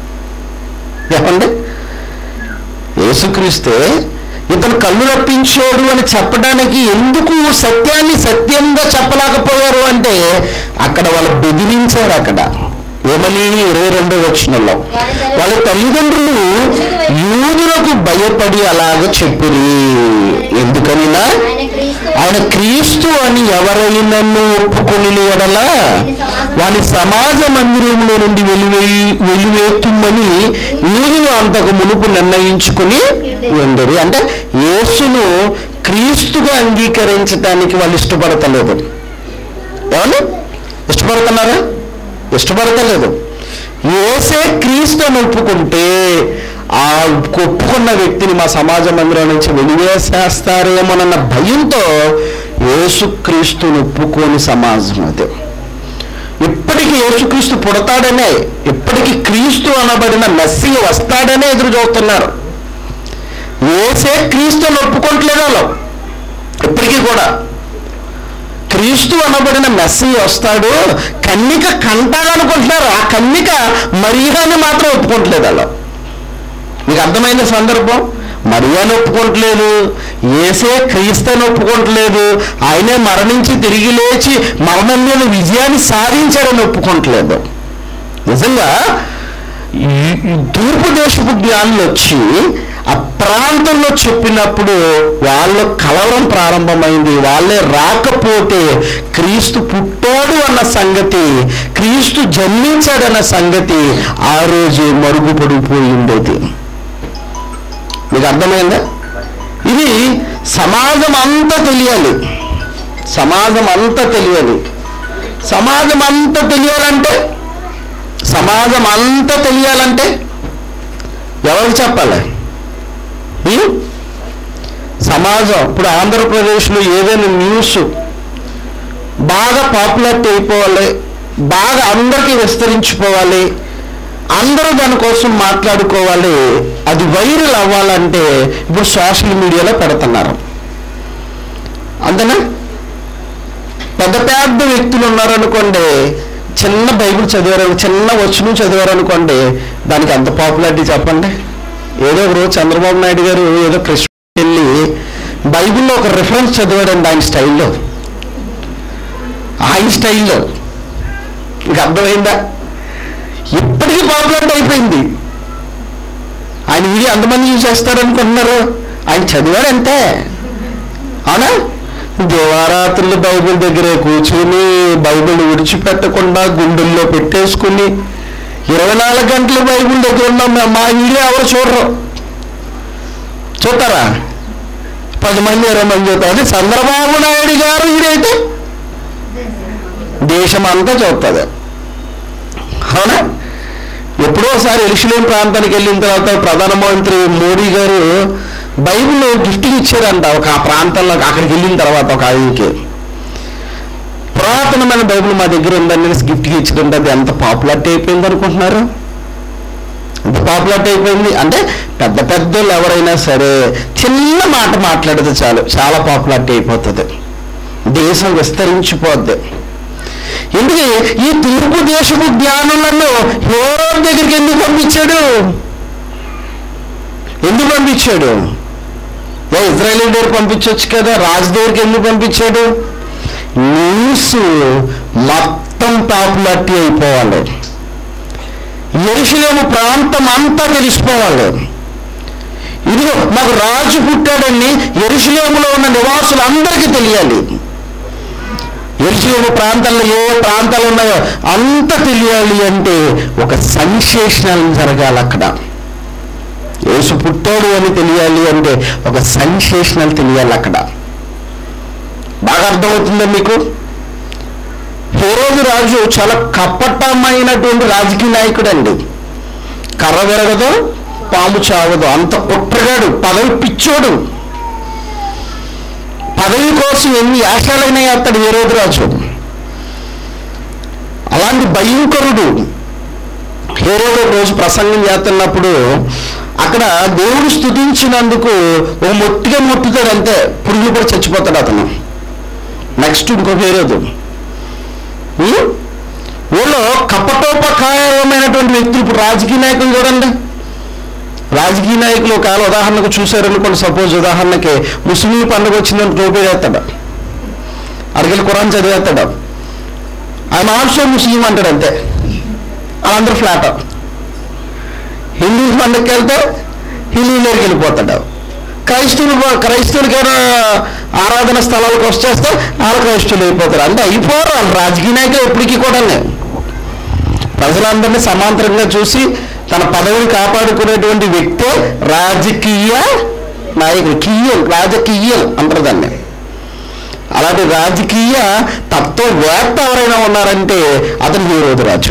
చెప్పండి యేసుక్రీస్తే ఇతను కళ్ళు రప్పించాడు అని చెప్పడానికి ఎందుకు సత్యాన్ని సత్యంగా చెప్పలేకపోయారు అంటే అక్కడ వాళ్ళు బెదిరించారు అక్కడ ఏమని ఇరవై రెండో వచ్చినలో వాళ్ళ తల్లిదండ్రులు యూదులకు భయపడి అలాగ చెప్పిరి ఎందుకనినా ఆయన క్రీస్తు ఆయన క్రీస్తు అని ఎవరైనను ఒప్పుకొని ఎడల వాని సమాజ మందిరంలో నుండి వెలివేయి వెలివేతుమని యూదులు అంతకు మునుపు నిర్ణయించుకుని ఉండరు అంటే యేసును క్రీస్తుగా అంగీకరించడానికి వాళ్ళు ఇష్టపడతలేదు ఏమన్నా ఇష్టపడుతున్నారా ఇష్టపడతలేదు ఏసే క్రీస్తు అని ఒప్పుకుంటే ఆ ఒప్పుకున్న వ్యక్తిని మా సమాజ మందిరం నుంచి వెలివేసేస్తారేమోనన్న భయంతో యేసుక్రీస్తుని ఒప్పుకోని సమాజం అది ఇప్పటికీ యేసుక్రీస్తు పుడతాడనే ఇప్పటికీ క్రీస్తు అనబడిన మెస్సి వస్తాడనే ఎదురు చూస్తున్నారు ఏసే క్రీస్తుని ఒప్పుకోవట్లేదు వాళ్ళు ఇప్పటికీ కూడా క్రీస్తు అనబడిన మెస్సీ వస్తాడు కన్నిక కంటాడనుకుంటున్నారు ఆ కన్నిక మరియాని మాత్రం ఒప్పుకోవట్లేదు వాళ్ళు మీకు అర్థమైన సందర్భం మరియాని ఒప్పుకోవట్లేదు ఏసే క్రీస్తుని ఒప్పుకోవట్లేదు ఆయనే మరణించి తిరిగి లేచి మరణం మీద విజయాన్ని సాధించాడని ఒప్పుకోవట్లేదు నిజంగా ఈ ఈ తూర్పు దేశపు జ్ఞానులు వచ్చి ఆ ప్రాంతంలో చెప్పినప్పుడు వాళ్ళ కలవరం ప్రారంభమైంది వాళ్ళే రాకపోతే క్రీస్తు పుట్టాడు అన్న సంగతి క్రీస్తు జన్మించాడన్న సంగతి ఆ రోజు మరుగుపడిపోయి ఉండేది మీకు అర్థమైందా ఇది సమాజం అంతా తెలియాలి సమాజం అంతా తెలియాలి సమాజం అంతా తెలియాలంటే సమాజం అంతా తెలియాలంటే ఎవరికి చెప్పాలి ఉం? సమాజం ఇప్పుడు ఆంధ్రప్రదేశ్లో ఏదైనా న్యూస్ బాగా పాపులారిటీ అయిపోవాలి బాగా అందరికీ విస్తరించిపోవాలి అందరూ దానికోసం మాట్లాడుకోవాలి అది వైరల్ అవ్వాలంటే ఇప్పుడు సోషల్ మీడియాలో పెడుతున్నారు అంతేనా పెద్ద పెద్ద వ్యక్తులు ఉన్నారనుకోండి చిన్న బైబిల్ చదివారు చిన్న వచనం చదివారు అనుకోండి దానికి ఎంత పాపులారిటీ చెప్పండి ఏదో ఒక రోజు చంద్రబాబు నాయుడు గారు ఏదో కృష్ణ వెళ్ళి బైబిల్లో ఒక రిఫరెన్స్ చదివాడండి ఆయన స్టైల్లో ఆయన స్టైల్లో మీకు అర్థమైందా ఇప్పటికీ పాపులారిటీ అయిపోయింది ఆయన వీడియో అంతమంది యూజ్ చేస్తారనుకుంటున్నారు ఆయన చదివాడంతే అవునా దివారాత్రులు బైబిల్ దగ్గరే కూర్చుని బైబిల్ విడిచిపెట్టకుండా గుండెల్లో పెట్టేసుకుని ఇరవై నాలుగు గంటలు బైబిల్ దగ్గర ఉన్నాం మా- మా వీడియో ఎవరు చూడరు చూస్తారా పది మంది ఇరవై మంది చూస్తారు అదే చంద్రబాబు నాయుడు గారు వీడైతే దేశం అంతా చూస్తుంది అవునా ఎప్పుడో ఒకసారి ఎరుషులేం ప్రాంతానికి వెళ్ళిన తర్వాత ప్రధానమంత్రి మోడీ గారు బైబిల్ గిఫ్టింగ్ ఇచ్చారంట ఒక ఆ ప్రాంతంలో అక్కడికి వెళ్ళిన తర్వాత ఒక ఆయనకి పురాతనమైన బైబిల్ మా దగ్గర ఉందని గిఫ్ట్గా ఇచ్చారంటే అది ఎంత పాపులారిటీ అయిపోయింది అనుకుంటున్నారు ఎంత పాపులారిటీ అయిపోయింది అంటే పెద్ద పెద్దోళ్ళు ఎవరైనా సరే చిన్న మాట మాట్లాడితే చాలు చాలా పాపులారిటీ అయిపోతుంది దేశం విస్తరించిపోద్ది ఎందుకు ఈ తూర్పు దేశపు జ్ఞానులను హేరో దగ్గరికి ఎందుకు పంపించాడు ఎందుకు పంపించాడు ఏ ఇజ్రాయలీ దగ్గర పంపించవచ్చు కదా రాజు దగ్గరికి ఎందుకు పంపించాడు న్యూస్ మొత్తం పాపులారిటీ అయిపోవాలి ఎరుసలేము ప్రాంతం అంతా తెలిసిపోవాలి ఇదిగో మాకు రాజు పుట్టాడని ఎరుసలేములో ఉన్న నివాసులందరికీ తెలియాలి ఎరుసలేము ప్రాంతాల్లో ఏ ప్రాంతాలు ఉన్నాయో అంత తెలియాలి అంటే ఒక సంశేషణం జరగాలి అక్కడ యేసు పుట్టాడు అని తెలియాలి అంటే ఒక సంశేషణలు తెలియాలి అక్కడ బాగా అర్థమవుతుందా మీకు హేరోదు రాజు చాలా కపటమైనటువంటి రాజకీయ నాయకుడు అండి కర్ర విరగదు పాము చావదు అంత కుట్రగాడు పదవి పిచ్చోడు పదవి కోసం ఎన్ని ఆశాలైనా అతడు హేరోదు రాజు అలాంటి భయంకరుడు హేరోడు ఒక రోజు ప్రసంగం చేస్తున్నప్పుడు అక్కడ దేవుడు స్తుతించినందుకు ఓ మొట్టిగా మొట్టుతాడు అంతే పురుగులు కూడా చచ్చిపోతాడు అతను నెక్స్ట్ ఇంకొక హేరోదు ఉం? ఊళ్ళో కపటోపకారమైనటువంటి వ్యక్తులు ఇప్పుడు రాజకీయ నాయకులు చూడండి రాజకీయ నాయకులు ఒకవేళ ఉదాహరణకు చూశారనుకోండి సపోజ్ ఉదాహరణకి ముస్లిం పండుగ వచ్చిందని టోపీ వేస్తాడు అడిగిన కురాన్ చదివేస్తాడు ఆయన ఆల్సో ముస్లిం అంటాడు అంతే వాళ్ళందరూ ఫ్లాట్ హిందూ పండుగకి వెళ్తే హిందువులోకి వెళ్ళిపోతాడు క్రైస్తవులు క్రైస్తవులకి ఏమైనా ఆరాధన స్థలాలకు వచ్చేస్తే వాళ్ళు క్రైస్తవులు అయిపోతారు అంటే అయిపోరు వాళ్ళు రాజకీయ నాయకులు ఎప్పటికీ కూడా ప్రజలందరినీ సమాంతరంగా చూసి తన పదవిని కాపాడుకునేటువంటి వ్యక్తే రాజకీయ నాయకుడు కియ్యం రాజకీయం అంటారు దాన్ని అలాంటి రాజకీయ తత్వవేత్త ఎవరైనా ఉన్నారంటే అతను హీరోదు రాజు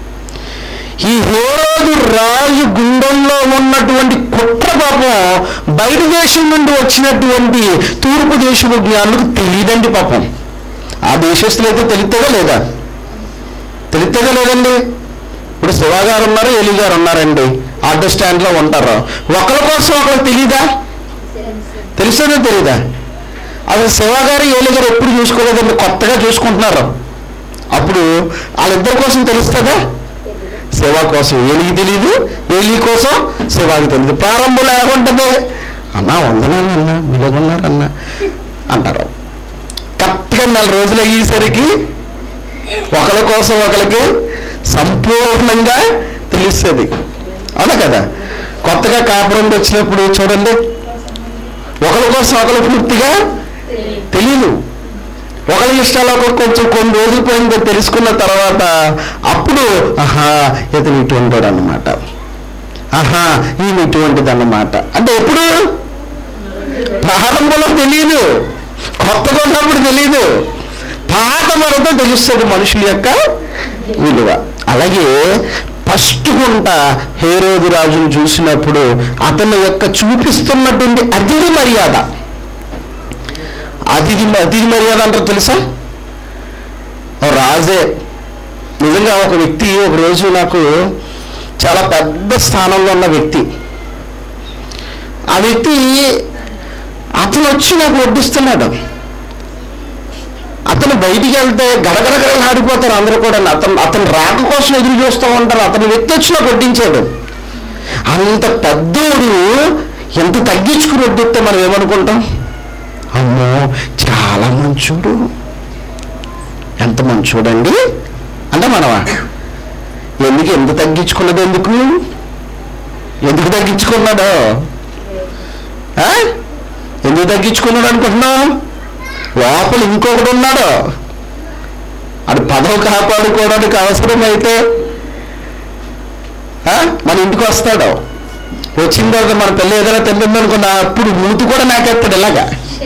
ఈ హేరోదు రాజు గుండెల్లో ఉన్నటువంటి కుట్ర పాపం బయట దేశం నుండి వచ్చినటువంటి తూర్పు దేశపు జ్ఞానులకు తెలియదండి పాపం ఆ దేశస్తులు అయితే తెలుస్తుందా లేదా తెలుస్తుందా లేదండి ఇప్పుడు శివ గారు ఉన్నారు ఎలి గారు ఉన్నారండి ఆటో స్టాండ్లో ఉంటారు ఒకరి కోసం ఒకరికి తెలీదా తెలుస్తుందో తెలీదా అసలు శివ గారు ఏలి గారు ఎప్పుడు చూసుకోలేదండి కొత్తగా చూసుకుంటున్నారు అప్పుడు వాళ్ళిద్దరి కోసం తెలుస్తుందా శివ కోసం ఏలికి తెలియదు ఏలి కోసం శివాకి తెలియదు ప్రారంభంలో ఏమంటుంది అన్నా వందనాలు అన్నా మీలుగున్నారు అన్న అంటారు కరెక్ట్గా నెల రోజులు అయ్యేసరికి ఒకరి కోసం ఒకరికి సంపూర్ణంగా తెలుస్తుంది అవునా కదా కొత్తగా కాపురం వచ్చినప్పుడు చూడండి ఒకరి కోసం ఒకరు పూర్తిగా తెలియదు ఒకరి ఇష్టాలు ఒకరు కొంచెం కొన్ని రోజులు పోయిందో తెలుసుకున్న తర్వాత అప్పుడు ఆహా ఇతను ఇటువంటివాడు అన్నమాట ఆహా ఈయన ఇటువంటిది అన్నమాట అంటే ఎప్పుడు ప్రారంభంలో తెలియదు కొత్తగా ఉన్నప్పుడు తెలియదు పాత మనతో తెలుస్తుంది మనుషుల యొక్క విలువ అలాగే ఫస్ట్ గుంట హేరోదు రాజును చూసినప్పుడు అతని యొక్క చూపిస్తున్నటువంటి అతిథి మర్యాద అతిథి అతిథి మర్యాద అంటారు తెలుసా ఓ రాజే నిజంగా ఒక వ్యక్తి ఒక రోజు నాకు చాలా పెద్ద స్థానంలో ఉన్న వ్యక్తి ఆ వ్యక్తి అతను వచ్చి నాకు వడ్డిస్తున్నాడు అతను బయటికి వెళ్తే గడగడగడలు ఆడిపోతారు అందరూ కూడా అతను అతను రాక కోసం ఎదురు చూస్తూ ఉంటారు అతను వ్యక్తి వచ్చి నాకు వడ్డించాడు అంత పెద్దోడు ఎంత తగ్గించుకుని వడ్డిస్తే మనం ఏమనుకుంటాం అమ్మో చాలా మంచోడు ఎంత మంచోడండి అంటే మనవా ఎందుకు ఎంత తగ్గించుకున్నది ఎందుకు ఎందుకు తగ్గించుకున్నాడు ఆ? ఎందుకు తగ్గించుకున్నాడు అనుకుంటున్నావు లోపల ఇంకొకడు ఉన్నాడు అది పదవి కాపాడుకోవడానికి అవసరమైతే ఆ? మన ఇంటికి వస్తాడు వచ్చిన తర్వాత మన పిల్ల ఏదైనా తింటుందనుకున్నా అప్పుడు మూతి కూడా నాకేస్తాడు ఇలాగా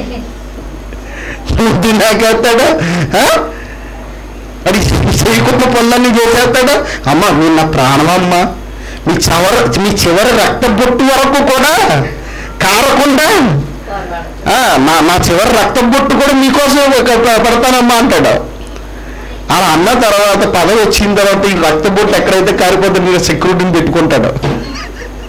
మూతి నాకేస్తాడు ఆ? అది చేయకుండా పనులన్నీ చేసేస్తాడు అమ్మ మీరు నా ప్రాణమమ్మ మీ చివరి మీ చివరి రక్త బొట్టు వరకు కూడా కారకుండా ఆ, నా నా చివరి రక్తం బొట్టు కూడా మీకోసం ఒక పె- పెడతానమ్మా అంటాడు అలా అన్న తర్వాత పదవి వచ్చిన తర్వాత ఈ రక్త బొట్టు ఎక్కడైతే కారిపోతే మీరు సెక్యూరిటీని పెట్టుకుంటాడు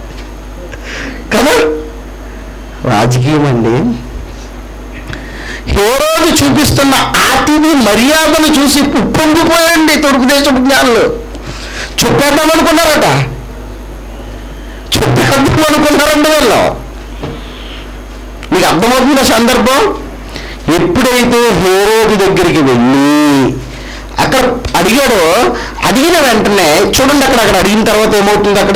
కదా రాజకీయం అండి హేరోదు చూపిస్తున్న ఆతిని మర్యాదను చూసి ఉప్పొంగిపోయండి తూర్పు దేశపు జ్ఞానులు చెప్పేద్దాం అనుకున్నారట చెప్పేద్దాం అనుకున్నారండి వీళ్ళు మీకు అర్థమవుతున్న సందర్భం ఎప్పుడైతే హేరోది దగ్గరికి వెళ్ళి అక్కడ అడిగాడో అడిగిన వెంటనే చూడండి అక్కడ అక్కడ అడిగిన తర్వాత ఏమవుతుంది అక్కడ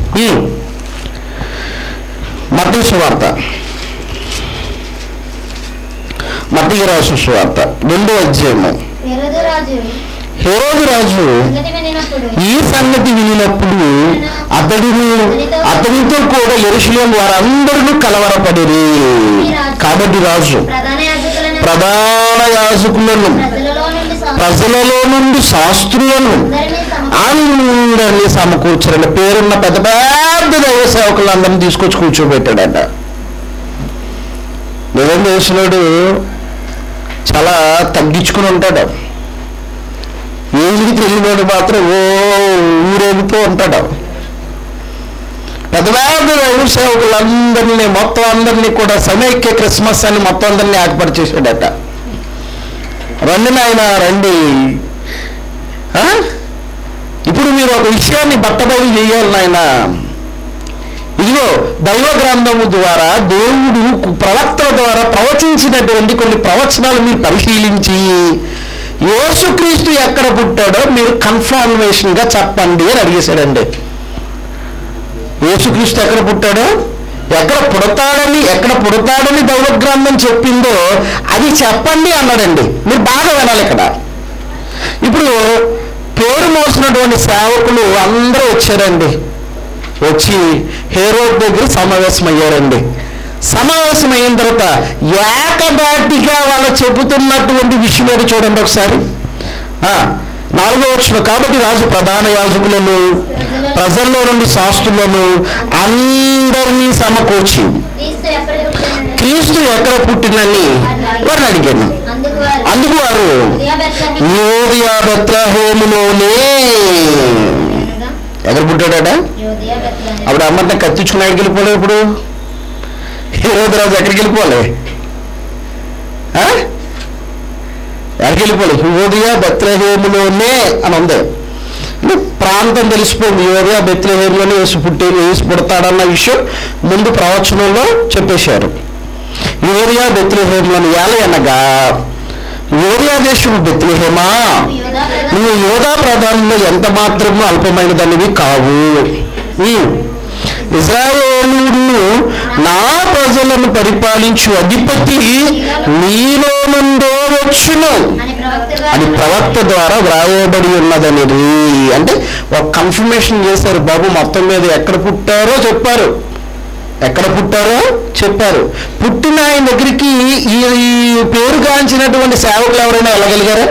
మధ్య వార్త మధ్య రాసు వార్త రెండో అధ్యాయము హెరోదు రాజు హేరోదు రాజు సంగతి వినినప్పుడు ఈ సంగతి వినినప్పుడు అతడిని అతనితో కూడా ఎరుశలేం వారందరూ కలవరపడిరి కాబట్టి రాజు ప్రధాన యాజకులను ప్రధాన యాజకులను ప్రజలలో నుండి సా- ప్రజలలో నుండి శాస్త్రులను అందరినీ సమ- అందరినీ సమకూర్చారంట పేరున్న పెద్ద పెద్ద దైవ సేవకులందరినీ తీసుకొచ్చి కూర్చోబెట్టాడట నిజం చేసినాడు చాలా తగ్గించుకుని ఉంటాడు ఏజికి తెలియనోడు మాత్రం ఓ ఊరేగుతూ ఉంటాడు పెద్ద పెద్ద దైవ సేవకులందరినీ మొత్తం అందరినీ కూడా సమైక్య క్రిస్మస్ అని మొత్తం అందరినీ ఏర్పరిచేసాడట రండి నాయన రండి ఆ? ఇప్పుడు మీరు ఒక విషయాన్ని బట్టబయలు చేయాలి నాయన ఇదిగో దైవ గ్రంథము ద్వారా దేవుడు ప్రవక్తల ద్వారా ప్రవచించినటువంటి కొన్ని ప్రవచనాలు మీరు పరిశీలించి యేసుక్రీస్తు ఎక్కడ పుట్టాడో మీరు కన్ఫర్మేషన్ గా చెప్పండి అని అడిగేశాడండి యేసుక్రీస్తు ఎక్కడ పుట్టాడో ఎక్కడ పుడతాడని ఎక్కడ పుడతాడని దైవ గ్రంథం చెప్పిందో అది చెప్పండి అన్నాడండి మీరు బాగా వినాలి ఇక్కడ ఇప్పుడు పేరు మోసినటువంటి సేవకులు అందరూ వచ్చారండి వచ్చి హేరోద్ దగ్గర సమావేశమయ్యారండి సమావేశమైన తర్వాత ఏకదాటిగా వాళ్ళు చెబుతున్నటువంటి విషయం ఏదో చూడండి ఒకసారి ఆ, నాలుగో వచ్చిన కాబట్టి రాజు ప్రధాన యాజకులను ప్రజల్లో నుండి శాస్త్రులను అందరినీ సమకూర్చి క్రీస్తు ఎక్కడ పుట్టాడని క్రీస్తు ఎక్కడ పుట్టినని వారిని అడిగాను అందుకు వారు అందుకు వారు ఉదయ బెత్లెహేము యోధియా బెత్లహేములోనే అనగా ఎక్కడ పుట్టాడట యోధియ బెత్లెహేము. అప్పుడు అమ్మంటే కత్తిచ్చుకుని ఎక్కడికి వెళ్ళిపోలే ఇప్పుడు హీరోది రాజు ఎక్కడికి వెళ్ళిపోలే ఆ? ఎక్కడికి వెళ్ళిపోలే యోధియా బెత్లహేములోనే అని ఉంది అంటే ప్రాంతం తెలిసిపోయింది యోధియా బెత్లహేములోనే వేసి పుట్టే వేసి పుడతాడన్న విషయం ముందు ప్రవచనంలో చెప్పేశారు యోధియా బెత్లహేములోని ఏల అనగా యోధియా దేశం బెత్లహేమా యోధా ప్రధాన నువ్వు యోధా ప్రధానంలో ఎంత మాత్రము అల్పమైనదనివి కావు ఉమ్. ఇజ్రాయేలును నా ప్రజలను పరిపాలించు అధిపతి నీలో నుండో వచ్చును అని ప్రవక్త అని ప్రవక్త ద్వారా వ్రాయబడి ఉన్నదనేది అంటే ఒక కన్ఫర్మేషన్ చేశారు బాబు మొత్తం మీద ఎక్కడ పుట్టారో చెప్పారు ఎక్కడ పుట్టారో చెప్పారు పుట్టిన ఆయన దగ్గరికి ఈ ఈ పేరుగాంచినటువంటి సేవకులు ఎవరైనా వెళ్ళగలిగారా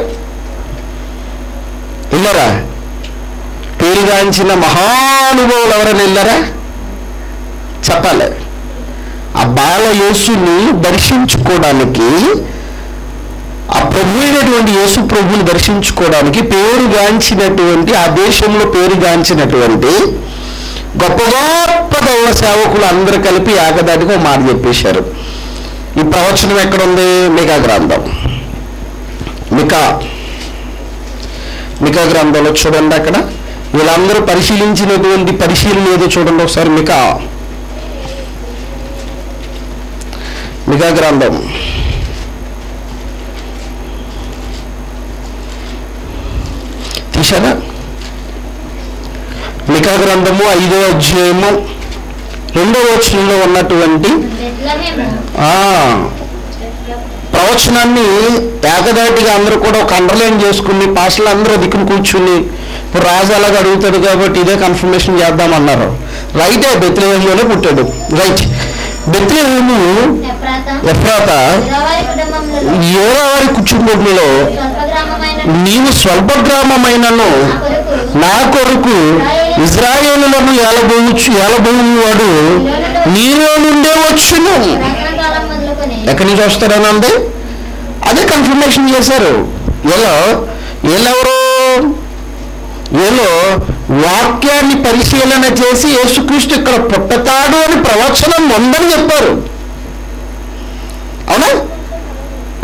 వెళ్ళారా పేరుగాంచిన మహానుభావులు ఎవరైనా వెళ్ళారా చెప్పాలి ఆ బాల యేసుని దర్శించుకోవడానికి ఆ ప్రభు అయినటువంటి యేసు ప్రభుని దర్శించుకోవడానికి పేరుగాంచినటువంటి ఆ దేశంలో పేరుగాంచినటువంటి గొప్ప గొప్ప దైవ సేవకులు అందరూ కలిపి ఏకదాటిగా ఒక మాట చెప్పేశారు ఈ ప్రవచనం ఎక్కడుంది మికా గ్రంథం మికా మికా గ్రంథంలో చూడండి అక్కడ వీళ్ళందరూ పరిశీలించినటువంటి పరిశీలన ఏదో చూడండి ఒకసారి మికా మికా గ్రంథం తీశారా మికా గ్రంథము ఐదో అధ్యాయము రెండో వచనంలో ఉన్నటువంటి బెత్లెహేము ఆ ప్రవచనాన్ని ఏకదాటిగా అందరూ కూడా ఒక అండర్లైన్ చేసుకుని పాటలు అందరూ దిక్కును కూర్చుని ఇప్పుడు రాజు అలాగ అడుగుతాడు కాబట్టి ఇదే కన్ఫర్మేషన్ చేద్దామన్నారు రైటే బెత్లహేములోనే పుట్టాడు రైట్ బెత్లహేము ఎఫ్రాతా ఎఫ్రాత ఇరవై కుటుంబంలో ఏడవారి కుటుంబంలో స్వల్ప గ్రామమైన నీవు స్వల్ప గ్రామమైనను నా కొరకు నా కొరకు ఇజ్రాయేలులను ఏలబోవచ్చు ఏలబోవాడు నీలో నుండే వచ్చును పురాతన కాలం మొదలుకొని ఎక్కడి నుంచి వస్తాడని అంది అదే కన్ఫర్మేషన్ చేశారు ఎలా వీళ్ళెవరు వీళ్ళు వాక్యాన్ని పరిశీలన చేసి యేసుక్రీస్తు ఇక్కడ పుట్టతాడు అని ప్రవచనం ఉందని చెప్పారు అవునా ప్రవ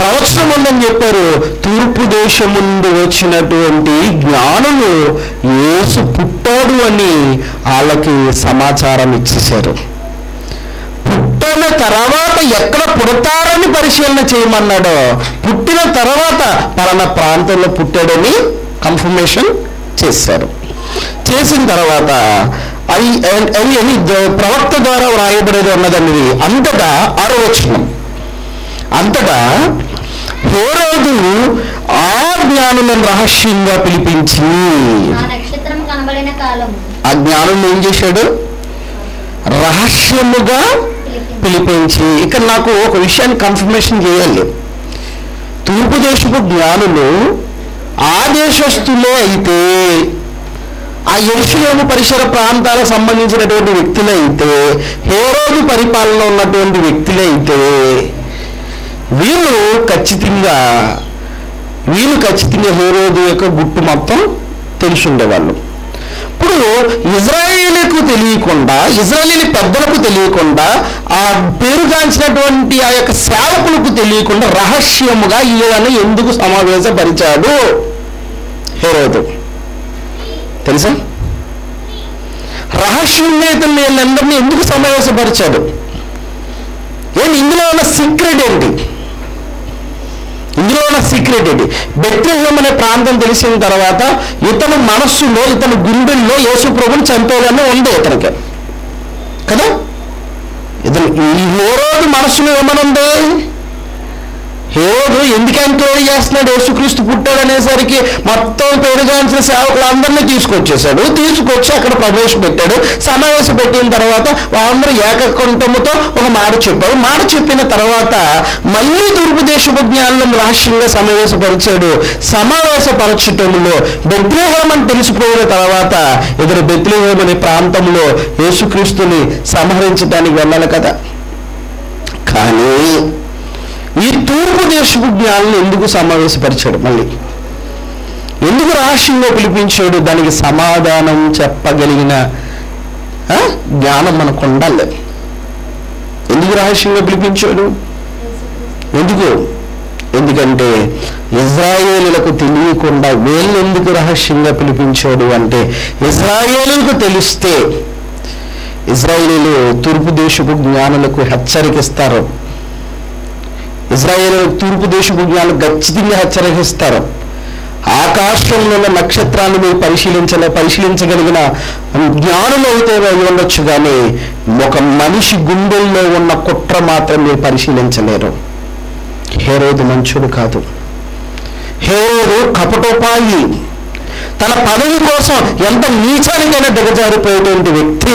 ఉందని చెప్పారు తూర్పు దేశం నుండి వచ్చినటువంటి జ్ఞానులు యేసు పుట్టాడు అని వాళ్ళకి సమాచారం ఇచ్చేశారు పుట్టిన తర్వాత ఎక్కడ పుడతారని పరిశీలన చేయమన్నాడో పుట్టిన తర్వాత పలానా ప్రాంతంలో పుట్టాడని కన్ఫర్మేషన్ చేశారు చేసిన తర్వాత అవి అవి అవి ద- ప్రవక్త ద్వారా వ్రాయబడేది ఉన్నదన్నది అంతటా ఆరోచనం అంతటా హేరోదు ఆ జ్ఞానులను రహస్యంగా పిలిపించి ఆ నక్షత్రం కనబడిన కాలం ఆ జ్ఞానులను ఏం చేశాడు రహస్యముగా పిలిపించి పిలిపించి ఇక్కడ నాకు ఒక విషయాన్ని కన్ఫర్మేషన్ చేయాలి తూర్పు దేశపు జ్ఞానులు ఆ దేశస్తులే అయితే ఆ యెరూషలేము పరిసర ప్రాంతాలకు సంబంధించినటువంటి వ్యక్తులే అయితే హేరోదు పరిపాలన ఉన్నటువంటి వ్యక్తులే అయితే వీళ్ళు ఖచ్చితంగా వీళ్ళు ఖచ్చితంగా హేరోదు యొక్క గుట్టు మొత్తం తెలిసి ఉండేవాళ్ళు ఇప్పుడు ఇజ్రాయేలీకు తెలియకుండా ఇజ్రాయేలీ పెద్దలకు తెలియకుండా ఆ పేరుగాంచినటువంటి ఆ యొక్క సేవకులకు తెలియకుండా రహస్యముగా ఈయన ఎందుకు సమావేశపరిచాడు హేరోదు తెలుసా రహస్యంగా ఇతను వీళ్ళందరినీ ఎందుకు సమావేశపరిచాడు ఏంటి ఇందులో ఉన్న సీక్రెట్ ఏంటి ఇందులో ఉన్న సీక్రెట్ ఏంటి బెత్లెహేమ్ అనే ప్రాంతం తెలిసిన తర్వాత ఇతను మనస్సులో ఇతని గుండెల్లో యేసు ప్రభుని చంపేయాలని ఉంది ఇతనికి కదా ఇతను ఈ హేరోదు మనస్సులో ఏమనుంది హేరోదు ఎందుకు ఎంక్వైరీ చేస్తున్నాడు యేసుక్రీస్తు పుట్టాడు అనేసరికి మొత్తం పేరుగాంచిన సేవకులందరినీ తీసుకొచ్చేసాడు తీసుకొచ్చి అక్కడ ప్రవేశపెట్టాడు సమావేశం పెట్టిన తర్వాత వాళ్ళందరూ ఏకకంఠముతో ఒక మాట చెప్పారు మాట చెప్పిన తర్వాత మళ్ళీ తూర్పు దేశపు జ్ఞానం రహస్యంగా సమావేశపరిచాడు సమావేశపరచటంలో బెత్లేహేమ్ అని తెలిసిపోయిన తర్వాత ఇద్దరు బెత్లేహేమ్ అనే ప్రాంతంలో యేసుక్రీస్తుని సంహరించడానికి వెళ్ళాలి కదా కానీ ఈ తూర్పు దేశపు జ్ఞానం ఎందుకు సమావేశపరిచాడు మళ్ళీ ఎందుకు రహస్యంగా పిలిపించాడు దానికి సమాధానం చెప్పగలిగిన ఆ, జ్ఞానం మనకు ఉండాలి ఎందుకు రహస్యంగా పిలిపించాడు ఎందుకు ఎందుకంటే ఇజ్రాయేలులకు తెలియకుండా వీళ్ళు ఎందుకు రహస్యంగా పిలిపించాడు అంటే ఇజ్రాయేలులకు తెలిస్తే ఇజ్రాయేలీలు తూర్పు దేశపు జ్ఞానులకు హెచ్చరికిస్తారు ఇజ్రాయేల్ తూర్పు దేశపు జ్ఞానులు ఖచ్చితంగా హెచ్చరిస్తారు ఆకాశంలో ఉన్న నక్షత్రాన్ని మీరు పరిశీలించలే పరిశీలించగలిగిన జ్ఞానులు అయితే అయి ఉండొచ్చు కానీ ఒక మనిషి గుండెల్లో ఉన్న కుట్ర మాత్రం మీరు పరిశీలించలేరు హేరోదు మంచుడు కాదు హేరోదు కపటోపాయి తన పదవి కోసం ఎంత నీచానికైనా దిగజారిపోయేటువంటి వ్యక్తి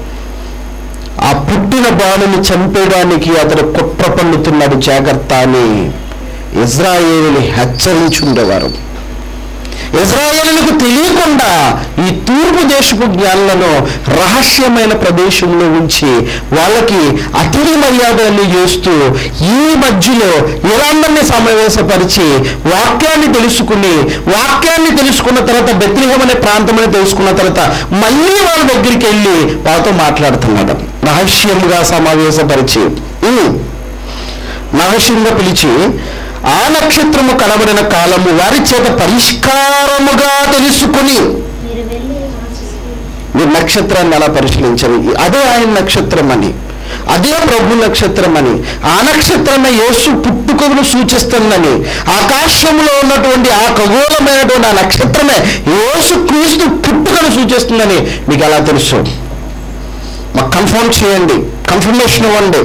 ఆ పుట్టిన బాలుని చంపేయడానికి అతడు కుట్ర పన్నుతున్నాడు జాగ్రత్త అని ఇజ్రాయేలుని హెచ్చరించుండేవారు ఇజ్రాయేలులకు తెలియకుండా ఈ తూర్పు దేశపు జ్ఞానులను రహస్యమైన ప్రదేశంలో ఉంచి వాళ్ళకి అతిథి మర్యాదలు చేస్తూ ఈ మధ్యలో వీళ్ళందరినీ సమావేశపరిచి వాక్యాన్ని తెలుసుకుని వాక్యాన్ని తెలుసుకున్న తర్వాత బెత్రిహం అనే ప్రాంతం అని తెలుసుకున్న తర్వాత మళ్ళీ వాళ్ళ దగ్గరికి వెళ్ళి వాళ్ళతో మాట్లాడుతున్నాడు రహస్యంగా సమావేశపరిచి ఉమ్, రహస్యంగా పిలిచి ఆ నక్షత్రము కనబడిన కాలము వారి చేత పరిష్కారముగా తెలుసుకుని మీరు వెళ్ళి ఆశిస్తూ మీరు నక్షత్రాన్ని ఎలా పరిశీలించారు అదే ఆయన నక్షత్రం అని అదే ప్రభు నక్షత్రం అని ఆ నక్షత్రమే యేసు పుట్టుకను సూచిస్తుందని ఆకాశంలో ఉన్నటువంటి ఆ ఖగోళమైనటువంటి ఆ నక్షత్రమే యేసు క్రీస్తు పుట్టుకను సూచిస్తుందని మీకు ఎలా తెలుసు మాకు కన్ఫర్మ్ చేయండి కన్ఫర్మేషన్ ఇవ్వండి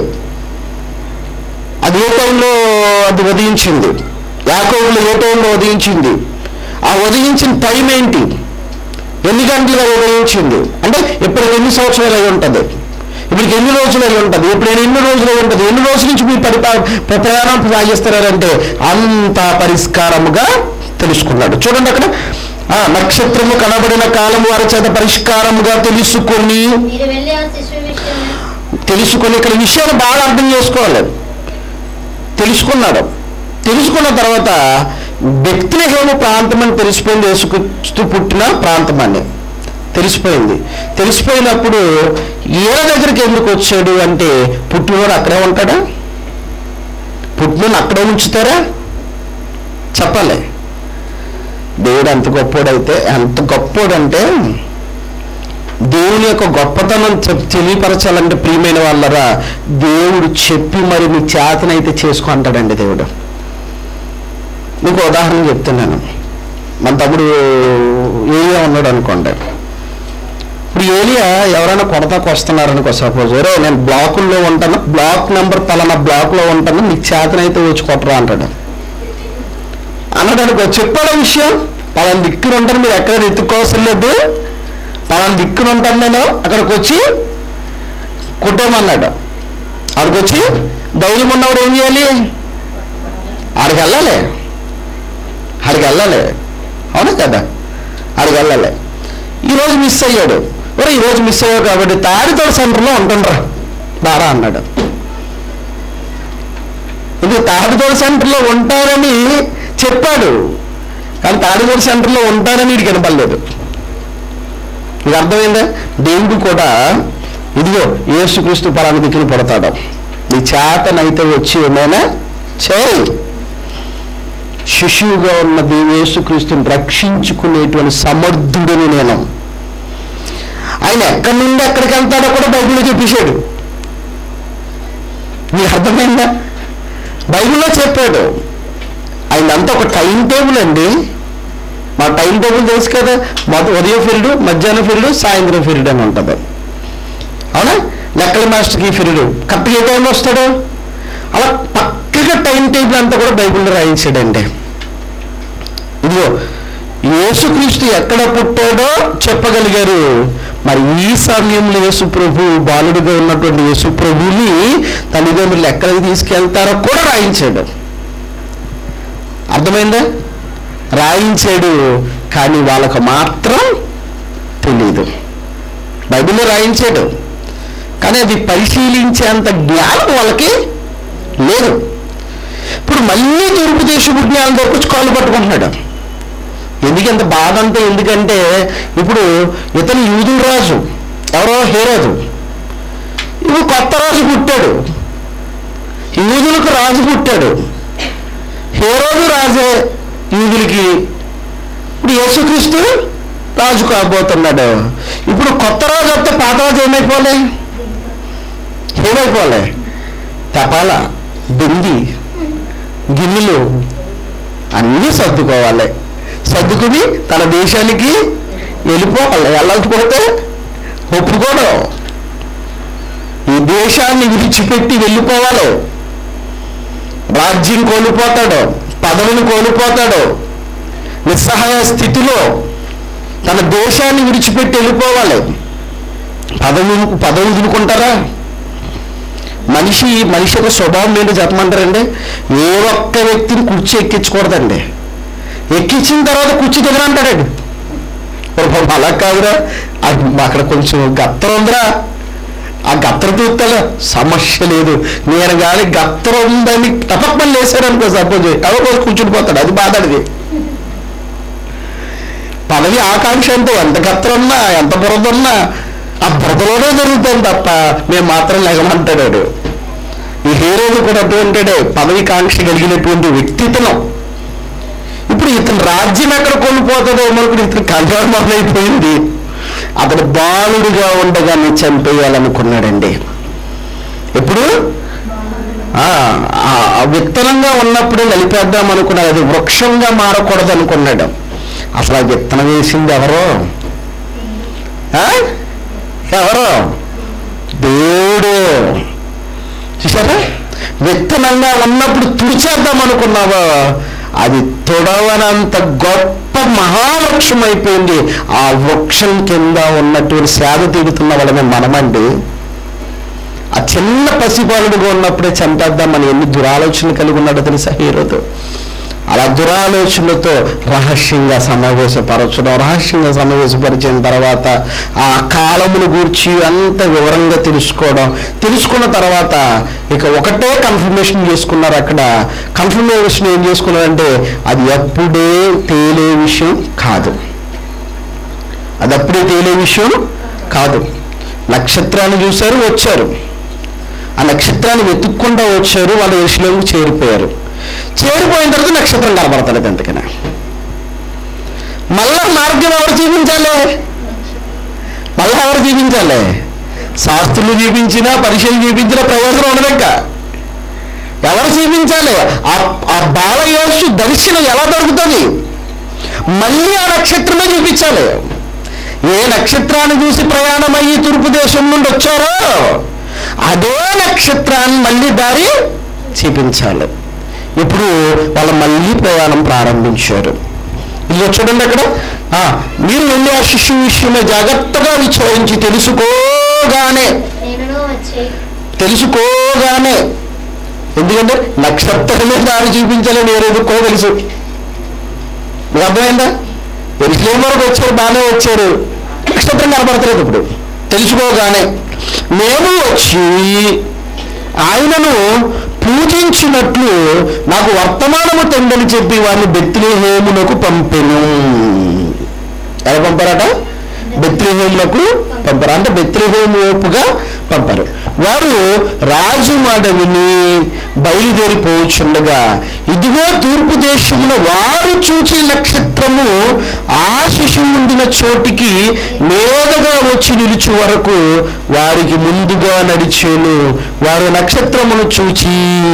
అది ఏ టైంలో అది ఉదయించింది యాకోబులు ఏ టైంలో ఉదయించింది ఆ ఉదయించిన టైం ఏంటి ఎన్ని గంటలు అది ఉదయించింది అంటే ఇప్పుడు ఎన్ని సంవత్సరాలు అయి ఉంటుంది ఇప్పుడు ఎన్ని రోజులు అయి ఉంటుంది ఇప్పుడు ఎన్ని రోజులు అయి ఉంటుంది ఎన్ని రోజుల నుంచి మీరు పరిపా ప్రయాణం సాగిస్తున్నారంటే అంత పరిష్కారముగా తెలుసుకున్నాడు చూడండి అక్కడ ఆ నక్షత్రము కనబడిన కాలం వారి చేత పరిష్కారముగా తెలుసుకొని మీరు వెళ్ళి ఆ శిశువు విషయం తెలుసుకొని ఇక్కడ విషయాలు బాగా అర్థం చేసుకోవాలి తెలుసుకున్నాడు తెలుసుకున్న తర్వాత బెత్లెహేము ప్రాంతం అని తెలిసిపోయింది యేసుక్రీస్తు పుట్టిన ప్రాంతం అని తెలిసిపోయింది తెలిసిపోయినప్పుడు ఏ దగ్గరికి ఎందుకు వచ్చాడు అంటే పుట్టినవాడు అక్కడే ఉంటాడా పుట్టినోడు అక్కడే ఉంచుతారా చెప్పాలి దేవుడు ఎంత గొప్పోడైతే ఎంత గొప్పోడంటే దేవుని యొక్క గొప్పతనం చెప్- తెలియపరచాలంటే ప్రియమైన వాళ్ళరా దేవుడు చెప్పి మరి మీ చేతనైతే చేసుకో అంటాడండి దేవుడు మీకు ఉదాహరణ చెప్తున్నాను మన తమ్ముడు ఏలియా ఉన్నాడు అనుకోండి ఇప్పుడు ఏలియా ఎవరైనా కొడతాకు వస్తున్నారనుకో సపోజ్ ఒరే నేను బ్లాకుల్లో ఉంటాను బ్లాక్ నెంబర్ పలానా బ్లాక్లో ఉంటాను నీకు చేతనైతే వచ్చి కొట్టరా అంటాడు అన్నదానికి చెప్పాడు విషయం పలానా దిక్కున ఉంటాను మీరు ఎక్కడ ఎత్తుకోవాల్సిన లేదు పలానా దిక్కున ఉంటాను నేను అక్కడికి వచ్చి కొట్టేమన్నాడు అక్కడికి వచ్చి ధైర్యం ఉన్నవాడు ఏం చేయాలి ఆడికి వెళ్ళాలి ఆడికి వెళ్ళాలి అవునా కదా ఆడికి వెళ్ళాలి ఈరోజు మిస్ అయ్యాడు ఒరే ఈరోజు మిస్ అయ్యావు కాబట్టి తాడితోడు సెంటర్లో ఉంటుండ్రా దారా అన్నాడు ఇది తాడితోడు సెంటర్లో ఉంటారని చెప్పాడు కానీ తాడితోడు సెంటర్లో ఉంటారని వీడికి వినపడలేదు ఇది అర్థమైందా దేవుడు కూడా ఇదిగో యేసుక్రీస్తు పలానా దిక్కులు పడతాడు నీ చేతనైతే వచ్చి ఏమైనా చేయి శిశువుగా ఉన్న దేవు యేసుక్రీస్తుని రక్షించుకునేటువంటి సమర్థుడిని నేను ఆయన ఎక్కడి నుండి ఎక్కడికి వెళ్తాడో కూడా బైబిల్లో చెప్పేశాడు నీకు అర్థమైందా బైబిల్లో చెప్పాడు ఆయన అంతా ఒక టైం టేబుల్ అండి మా టైం టేబుల్ తెలుసు కదా మొదటి ఉదయం ఫీల్డ్ మధ్యాహ్నం ఫీల్డ్ సాయంత్రం ఫీల్డ్ అని ఉంటుంది అవునా లెక్కల మాస్టర్కి ఫీల్డ్ కరెక్ట్గా ఏ టైంలో వస్తాడు అలా పక్కగా టైం టేబుల్ అంతా కూడా బైబిల్లో రాయించాడండి ఇదిగో యేసుక్రీస్తు ఎక్కడ పుట్టాడో చెప్పగలిగారు మరి ఈ సమయంలో యేసు ప్రభు బాలుడిగా ఉన్నటువంటి యేసు ప్రభుని తల్లిదండ్రులు ఎక్కడికి తీసుకెళ్తారో కూడా రాయించాడు అర్థమైందా రాయించాడు కానీ వాళ్ళకు మాత్రం తెలియదు బైబిల్లో రాయించాడు కానీ అది పరిశీలించేంత జ్ఞానం వాళ్ళకి లేదు ఇప్పుడు మళ్ళీ తూర్పు దేశపు జ్ఞానం దొరికి కాళ్ళు పట్టుకుంటున్నాడు ఎందుకు ఇంత బాధ అంతా ఎందుకంటే ఇప్పుడు ఇతను యూదుల రాజు ఎవరో హేరాజు ఇప్పుడు కొత్త రాజు పుట్టాడు యూదులకు రాజు పుట్టాడు హేరోదు రాజే యూదులకి ఇప్పుడు యేసుక్రీస్తు రాజు కాబోతున్నాడు ఇప్పుడు కొత్త రాజు వస్తే పాత రాజు ఏమైపోలే ఏమైపోలే తపాల బింది గిన్నెలు అన్నీ సర్దుకోవాలి సర్దుకుని తన దేశానికి వెళ్ళిపోవాలి వెళ్ళకపోతే ఒప్పుకోడు ఈ దేశాన్ని విడిచిపెట్టి వెళ్ళిపోవాలి రాజ్యం కోల్పోతాడు పదవిని కోల్పోతాడు నిస్సహాయ స్థితిలో తన దేశాన్ని విడిచిపెట్టి వెళ్ళిపోవాలి పదవి పదవి వదులుకుంటారా మనిషి మనిషి యొక్క స్వభావం ఏంటో చెప్పమంటారండి ఏ ఒక్క వ్యక్తిని కుర్చీ ఎక్కించకూడదండి ఎక్కించిన తర్వాత కుర్చీ దిగనంటాడండి ఓ బాబు అలా కాదురా అది అక్కడ కొంచెం గత్తర ఉందిరా ఆ గత్తర చూస్తాడు సమస్య లేదు నేను కానీ గత్తర ఉందని టపక్మని లేసాడు అనుకో సపోజ్ ఎవరో రోజు కూర్చుని పోతాడు అది బాధడిది పదవి ఆకాంక్ష అంటే ఎంత గత్తర ఉన్నా ఎంత బురద ఉన్నా ఆ బురదలోనే జరుగుతుంది తప్ప మేము మాత్రం లేగమంటాడు వాడు. ఈ హీరోలు కూడా అటువంటిడే పదవి కాంక్ష కలిగినటువంటి వ్యక్తిత్వం ఇప్పుడు ఇతను రాజ్యం ఎక్కడ కొనిపోతుందో మనకు ఇతను కన్ఫర్మ్ అయిపోయింది అతను బాలుడిగా ఉండగానే చంపేయాలనుకున్నాడండి ఎప్పుడు ఆ, ఆ ఆ విత్తనంగా ఉన్నప్పుడే నలిపేద్దాం అనుకున్నాడు అది వృక్షంగా మారకూడదు అనుకున్నాడు అసలు ఆ విత్తనం వేసింది ఎవరో ఆ? ఎవరో దేవుడు చూసారా విత్తనంగా ఉన్నప్పుడు తుడిచేద్దాం అనుకున్నావా అది తొడవనంత గొప్ప మహావృక్షం అయిపోయింది ఆ వృక్షం కింద ఉన్నటువంటి సేద తీరుతున్న వాళ్ళమే మనమండి ఆ చిన్న పసిపాలుడుగా ఉన్నప్పుడే చంపేద్దామని ఎన్ని దురాలోచనలు కలిగి ఉన్నాడో తెలుసా హీరోతో అలా దురాలోచనలతో రహస్యంగా సమావేశపరచడం రహస్యంగా సమావేశపరిచిన తర్వాత ఆ కాలమును గూర్చి అంత వివరంగా తెలుసుకోవడం తెలుసుకున్న తర్వాత ఇక ఒకటే కన్ఫర్మేషన్ చేసుకున్నారు అక్కడ కన్ఫర్మేషన్ ఏం చేసుకున్నారంటే అది ఎప్పుడే తేలే విషయం కాదు అది అప్పుడే తేలే విషయం కాదు నక్షత్రాన్ని చూశారు వచ్చారు ఆ నక్షత్రాన్ని వెతుక్కుండా వచ్చారు వాళ్ళ విషయంలోకి చేరిపోయారు చేరిపోయిన తర్వాత నక్షత్రం కనబడతలేదు అందుకనే మళ్ళా మార్గం ఎవరు చూపించాలి మళ్ళా ఎవరు చూపించాలి శాస్త్రులు చూపించినా పరీక్షలు చూపించినా ప్రయోజనం ఉండదక్క ఎవరు చూపించాలి ఆ- ఆ బాలయోషు దర్శనం ఎలా దొరుకుతుంది మళ్ళీ ఆ నక్షత్రమే చూపించాలి ఏ నక్షత్రాన్ని చూసి ప్రయాణమయ్యి తూర్పు దేశం నుండి వచ్చారో అదే నక్షత్రాన్ని మళ్ళీ దారి చూపించాలి ఇప్పుడు వాళ్ళు మళ్ళీ ప్రయాణం ప్రారంభించారు ఇల్లు చూడండి అక్కడ ఆ, మీరు వెళ్ళి ఆ శిశువు విషయమే జాగ్రత్తగా విచారించి తెలుసుకోగానే నేనును వచ్చి తెలుసుకోగానే ఎందుకంటే నక్షత్రమే దారి చూపించాలని ఎవరు ఎదుర్కో తెలుసు మీకు అర్థమైందా ఎరుసలేం వరకు వచ్చారు బాగానే వచ్చారు నక్షత్రం కనబడతలేదు ఇప్పుడు తెలుసుకోగానే మేము వచ్చి ఆయనను పూజించినట్లు నాకు వర్తమానము తెండని చెప్పి వారిని బెత్తిలేహేమునకు పంపెను ఎలా పంపారట బెత్రిహేములకు పంపారు అంటే బెత్రిహేము వైపుగా పంపారు వారు రాజు మాట విని బయలుదేరిపోచుండగా ఇదిగో తూర్పు దేశంలో వారు చూచి నక్షత్రము ఆ శిశువు ఉండిన చోటికి మేదగా వచ్చి నిలిచి వరకు వారికి ముందుగా నడిచేను వారు నక్షత్రమును చూచి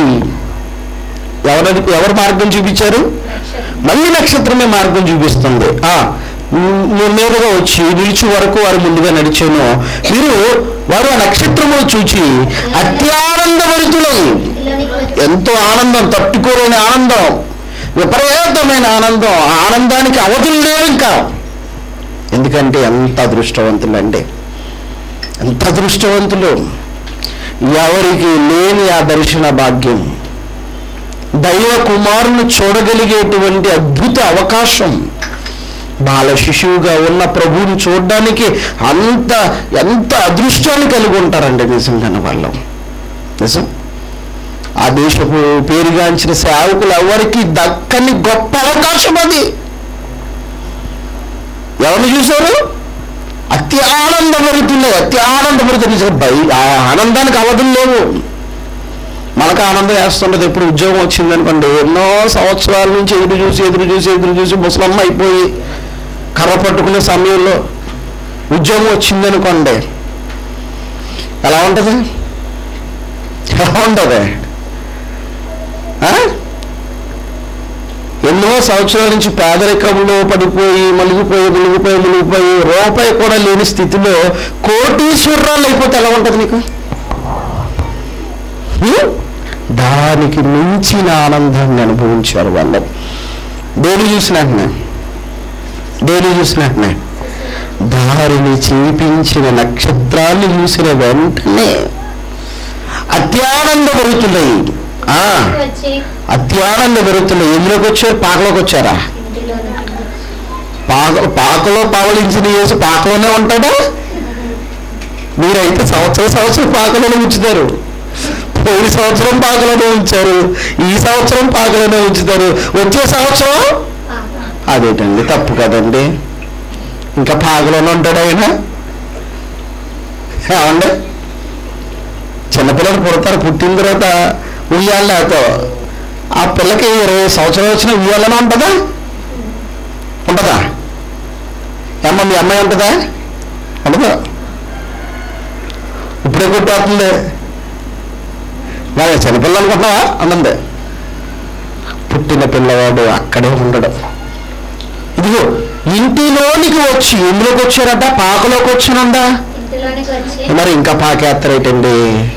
ఎవరు ఎవరు మార్గం చూపించారు మళ్ళీ నక్షత్రమే మార్గం చూపిస్తుంది ఆ మ్, మీదుగా వచ్చి నిలిచి వరకు వారు ముందుగా నడిచాను మీరు వారు ఆ నక్షత్రమును చూచి అత్యానందభరితులై ఇంటిలోనికి వచ్చి ఎంతో ఆనందం తట్టుకోలేని ఆనందం విపరీతమైన ఆనందం ఆ ఆనందానికి అవధులు లేవు ఇంకా ఎందుకంటే ఎంత అదృష్టవంతులండి ఎంత అదృష్టవంతులు ఎవరికి లేని ఆ దర్శన భాగ్యం దైవ కుమారుని చూడగలిగేటువంటి అద్భుత అవకాశం బాల శిశువుగా ఉన్న ప్రభువుని చూడడానికి అంత ఎంత అదృష్టాన్ని కలిగి ఉంటారండి నిజంగా వాళ్ళు నిజం ఆ దేశపు పేరుగాంచిన సేవకులు ఎవరికి దక్కని గొప్ప అవకాశం అది ఎవరిని చూశారు అతి ఆనందభరితున్నాయి అతి ఆనందభరితులు బై ఆ ఆనందానికి అవధులు లేవు మనకు ఆనందం వేస్తుండదు ఎప్పుడు ఉద్యోగం వచ్చిందనుకోండి ఎన్నో సంవత్సరాల నుంచి ఎదురు చూసి ఎదురు చూసి ఎదురు చూసి ముసలమ్మ అయిపోయి కర్ర పట్టుకునే సమయంలో ఉద్యోగం వచ్చిందనుకోండి ఎలా ఉంటుంది ఎలా ఉంటుంది ఆ? ఎన్నో సంవత్సరాల నుంచి పేదరికంలో పడిపోయి మలిగిపోయి మునిగిపోయి మునిగిపోయి రూపాయి కూడా లేని స్థితిలో కోటీశ్వరాలు అయిపోతే ఎలా ఉంటుంది నీకు హ్మ్? దానికి మించిన ఆనందాన్ని అనుభవించారు వాళ్ళు దేని చూసిన వెంటనే దేని చూసిన వెంటనే దారిని చూపించిన నక్షత్రాన్ని చూసిన వెంటనే అత్యానంద భరుతున్నాయి ఆ వచ్చి అత్యానంద భరుతున్నాయి ఎందులోకి వచ్చారు పాకలోకి వచ్చారా ఇంటిలోనికి పాక పాకలో పవలించిన చేసి పాకలోనే ఉంటాడా మీరైతే సంవత్సరం సంవత్సరం పాకలోనే ఉంచుతారు పోయిన సంవత్సరం పాకలోనే ఉంచారు ఈ సంవత్సరం పాకలోనే ఉంచుతారు వచ్చే సంవత్సరం పాప అదేటండి తప్పు కదండి ఇంకా పాకలోనే ఉంటాడు ఆయన ఏమండి చిన్నపిల్లలు పుడతారు పుట్టిన తర్వాత ఉయ్యాలతో ఆ పిల్లకి ఇరవై సంవత్సరం వచ్చిన ఉయ్యాలనే ఉంటుందా ఉంటుందా ఏమ్మ మీ అమ్మాయి ఉంటుందా ఉండదు ఇప్పుడే కొట్టేస్తుంది మరి చిన్నపిల్ల అనుకుంటున్నావా అన్నంది పుట్టిన పిల్లవాడు అక్కడే ఉండడు ఇదిగో ఇంటిలోనికి వచ్చి ఇందులోకి వచ్చారట పాకలోకి వచ్చినుందా ఇంటిలోనికి వచ్చి మరి ఇంకా పాకేస్తారేటండి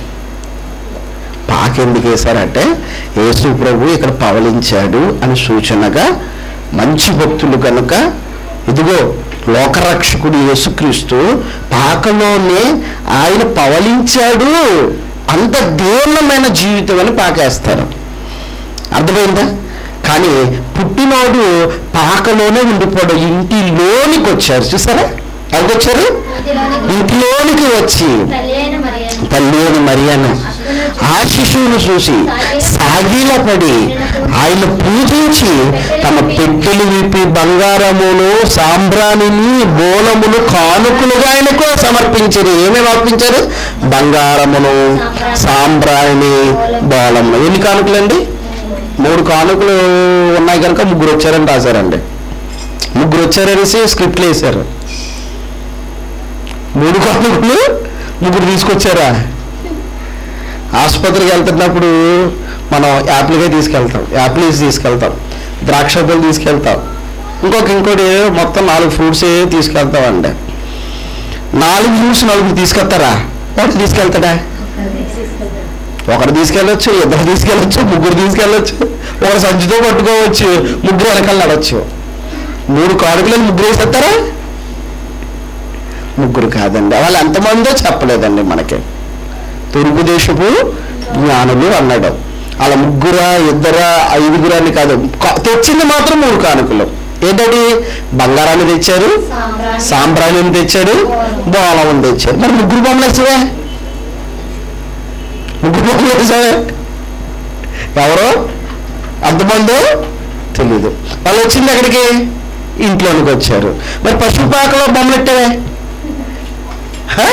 పాక ఎందుకు వేశారంటే యేసు ప్రభు ఇక్కడ పవలించాడు అని సూచనగా మంచి భక్తులు కనుక ఇదిగో లోకరక్షకుడు యేసుక్రీస్తు పాకలోనే ఆయన పవలించాడు అంత దీర్ణమైన జీవితం అని పాకేస్తారు అర్థమైందా కానీ పుట్టినోడు పాకలోనే ఉండిపోడు ఇంటిలోనికి వచ్చారు చూసారా ఎవరికి వచ్చారు ఇంటిలోనికి ఇంటిలోనికి వచ్చి తల్లి అయిన మరియను తల్లి అని మరియను ఆ శిశువును చూసి సాగిలపడి ఆయన పూజించి తమ పెట్టెలు విప్పి బంగారమును సాంబ్రాణిని బోలమును కానుకలుగా ఆయనకు సమర్పించారు ఏమేమి అర్పించారు బంగారమును సాంబ్రాణి బోలము ఎన్ని కానుకలండి మూడు కానుకలు ఉన్నాయి కనుక ముగ్గురు వచ్చారని రాశారండి ముగ్గురు వచ్చారనేసి స్క్రిప్ట్లు వేశారు మూడు కానుకలు ముగ్గురు తీసుకొచ్చారా ఆసుపత్రికి వెళ్తున్నప్పుడు మనం యాప్లికే తీసుకెళ్తాం యాపిల్స్ తీసుకెళ్తాం ద్రాక్ష పళ్ళు తీసుకెళ్తాం ఇంకొక ఇంకోటి మొత్తం నాలుగు ఫ్రూట్స్ తీసుకెళ్తామండి నాలుగు ఫ్రూట్స్ నలుగురు తీసుకెళ్తారా ఒకటి తీసుకెళ్తాడా ఒకరు తీసుకెళ్ళొచ్చు ఇద్దరు తీసుకెళ్ళొచ్చు ముగ్గురు తీసుకెళ్ళొచ్చు ఒకరు సంచితో పట్టుకోవచ్చు ముగ్గురు వెనకాల నడవచ్చు మూడు కానుకలను ముగ్గురు వేసేస్తారా ముగ్గురు కాదండి వాళ్ళు ఎంతమందో చెప్పలేదండి మనకి తూర్పు దేశపు జ్ఞానులు అన్నాడు అలా ముగ్గురా ఇద్దరా ఐదుగురా అని కాదు కా- తెచ్చింది మాత్రం మూడు కానుకలు ఏంటది బంగారాన్ని తెచ్చారు సాంబ్రాణి సాంబ్రాణిని తెచ్చాడు బోళం తెచ్చాడు మరి ముగ్గురు బొమ్మలు వేసావే ముగ్గురు బొమ్మలు వేసావే ఎవరు అంతమందో తెలీదు వాళ్ళు వచ్చింది ఎక్కడికి ఇంట్లోనికి వచ్చారు మరి పశుపాకలో బొమ్మలు ఎట్టావే హ?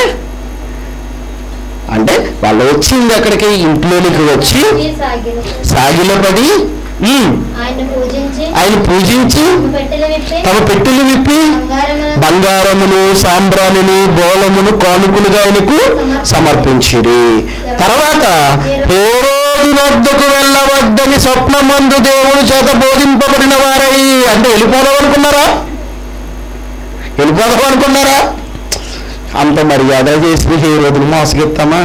అంటే వాళ్ళు వచ్చింది ఎక్కడికి ఇంట్లోనికి వచ్చి సాగిలు సాగిలో పడి ఉమ్, ఆయన పూజించి ఆయన పూజించి పెట్టెలు విప్పి తమ పెట్టెలు విప్పి బంగారమును బంగారమును సాంబ్రాణిని బోళమును కానుకలుగా ఆయనకు సమర్పించిరి తర్వాత హేరోదు వద్దకు వెళ్ళవద్దని స్వప్నమందు దేవుని చేత బోధింపబడిన వారై అంటే వెళ్ళిపోదాం అనుకున్నారా వెళ్ళిపోదాం అనుకున్నారా అంత మర్యాద చేసి హేరోదును మోసగిస్తామా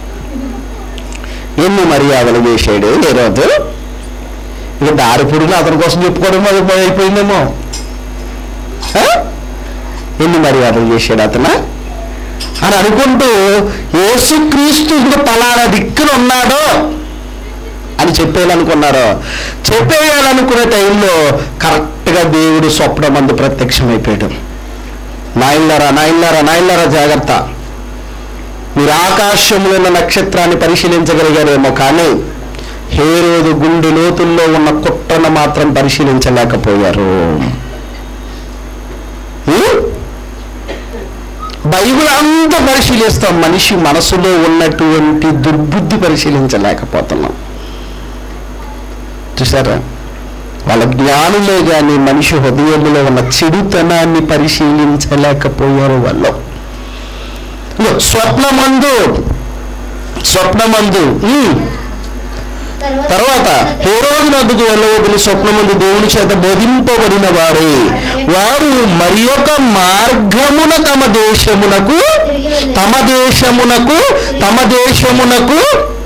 ఎన్ని మర్యాదలు చేశాడు హేరోదు ఇక దారి పురుగులు అతని కోసం చెప్పుకోవడం అది అయిపోయిందేమో ఆ? ఎన్ని మర్యాదలు చేశాడు అతను అని అనుకుంటూ యేసుక్రీస్తు ఇంకా పలానా దిక్కున ఉన్నాడో అని చెప్పేయాలనుకున్నారో చెప్పేయాలనుకునే టైంలో కరెక్ట్గా దేవుడు స్వప్నం మందు ప్రత్యక్షమైపోయాడు నాయన్లారా నాయన్లారా నాయన్లారా జాగ్రత్త మీరు ఆకాశంలో ఉన్న నక్షత్రాన్ని పరిశీలించగలిగారేమో కానీ హేరోదు గుండె లోతుల్లో ఉన్న కుట్రను మాత్రం పరిశీలించలేకపోయారు ఉం? బైబిల్ అంతా పరిశీలిస్తాం మనిషి మనసులో ఉన్నటువంటి దుర్బుద్ధి పరిశీలించలేకపోతున్నాం చూసారా వాళ్ళ జ్ఞానులే కానీ మనిషి హృదయంలో ఉన్న చెడుతనాన్ని పరిశీలించలేకపోయారు వాళ్ళు ఇదిగో, స్వప్నమందు స్వప్నమందు ఉం. తర్వాత హేరోదు నదుకు వెళ్ళవద్దని స్వప్నమందు దేవుని చేత బోధింపబడిన వారే వారు మరి ఒక మార్గమున తమ దేశమునకు తమ దేశమునకు తమ దేశమునకు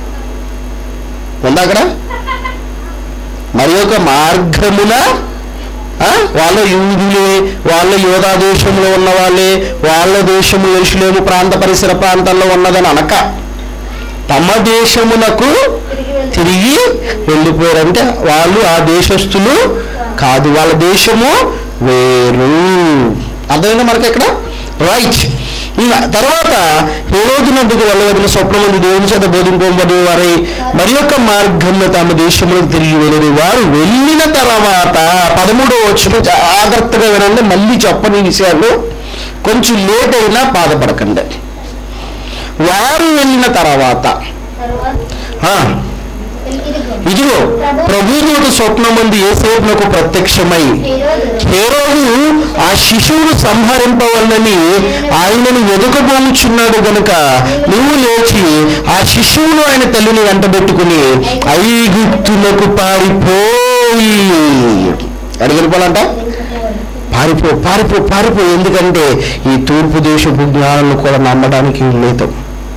ఉందా అక్కడ మరి ఒక మార్గమున ఆ, వాళ్ళ యూదులే వాళ్ళ యోధా దేశంలో ఉన్న వాళ్ళే వాళ్ళ దేశము ఎరుషులేము ప్రాంత పరిసర ప్రాంతాల్లో ఉన్నదని అనక తమ దేశమునకు తిరిగి వెళ్ళిపోయారంటే వాళ్ళు ఆ దేశస్తులు కాదు వాళ్ళ దేశము వేరు అర్థమైందా మనకి ఇక్కడ రైట్ ఇంకా తర్వాత ఏ రోజు నడ్డుకు వెళ్ళవదిన స్వప్నమంది దేవుని చేత బోధింపబడి వారి మరి యొక్క మార్గంలో తమ దేశంలో తిరిగి వెళ్ళిన వారు వెళ్ళిన తర్వాత పదమూడవ వచ్చిన జాగ్రత్తగా వినండి మళ్ళీ చెప్పని విషయాలు కొంచెం లేట్ అయినా బాధపడకండి వారు వెళ్ళిన తర్వాత తర్వాత ఆ, ఇదిగో ఇదిగో ప్రభువుడు స్వప్నమంది ఏసేపునకు ప్రత్యక్షమై హేరోదు హేరోదు ఆ శిశువును సంహరింపవలనని ఆయనను వెనుకబోముచున్నాడు గనుక నువ్వు లేచి ఆ శిశువును ఆయన తల్లిని వెంటబెట్టుకుని ఐగుప్తులకు పారిపోయి అడిగిపోవాలంట పారిపో పారిపో పారిపో ఎందుకంటే ఈ తూర్పు దేశపు జ్ఞానాలను కూడా నమ్మడానికి లేదు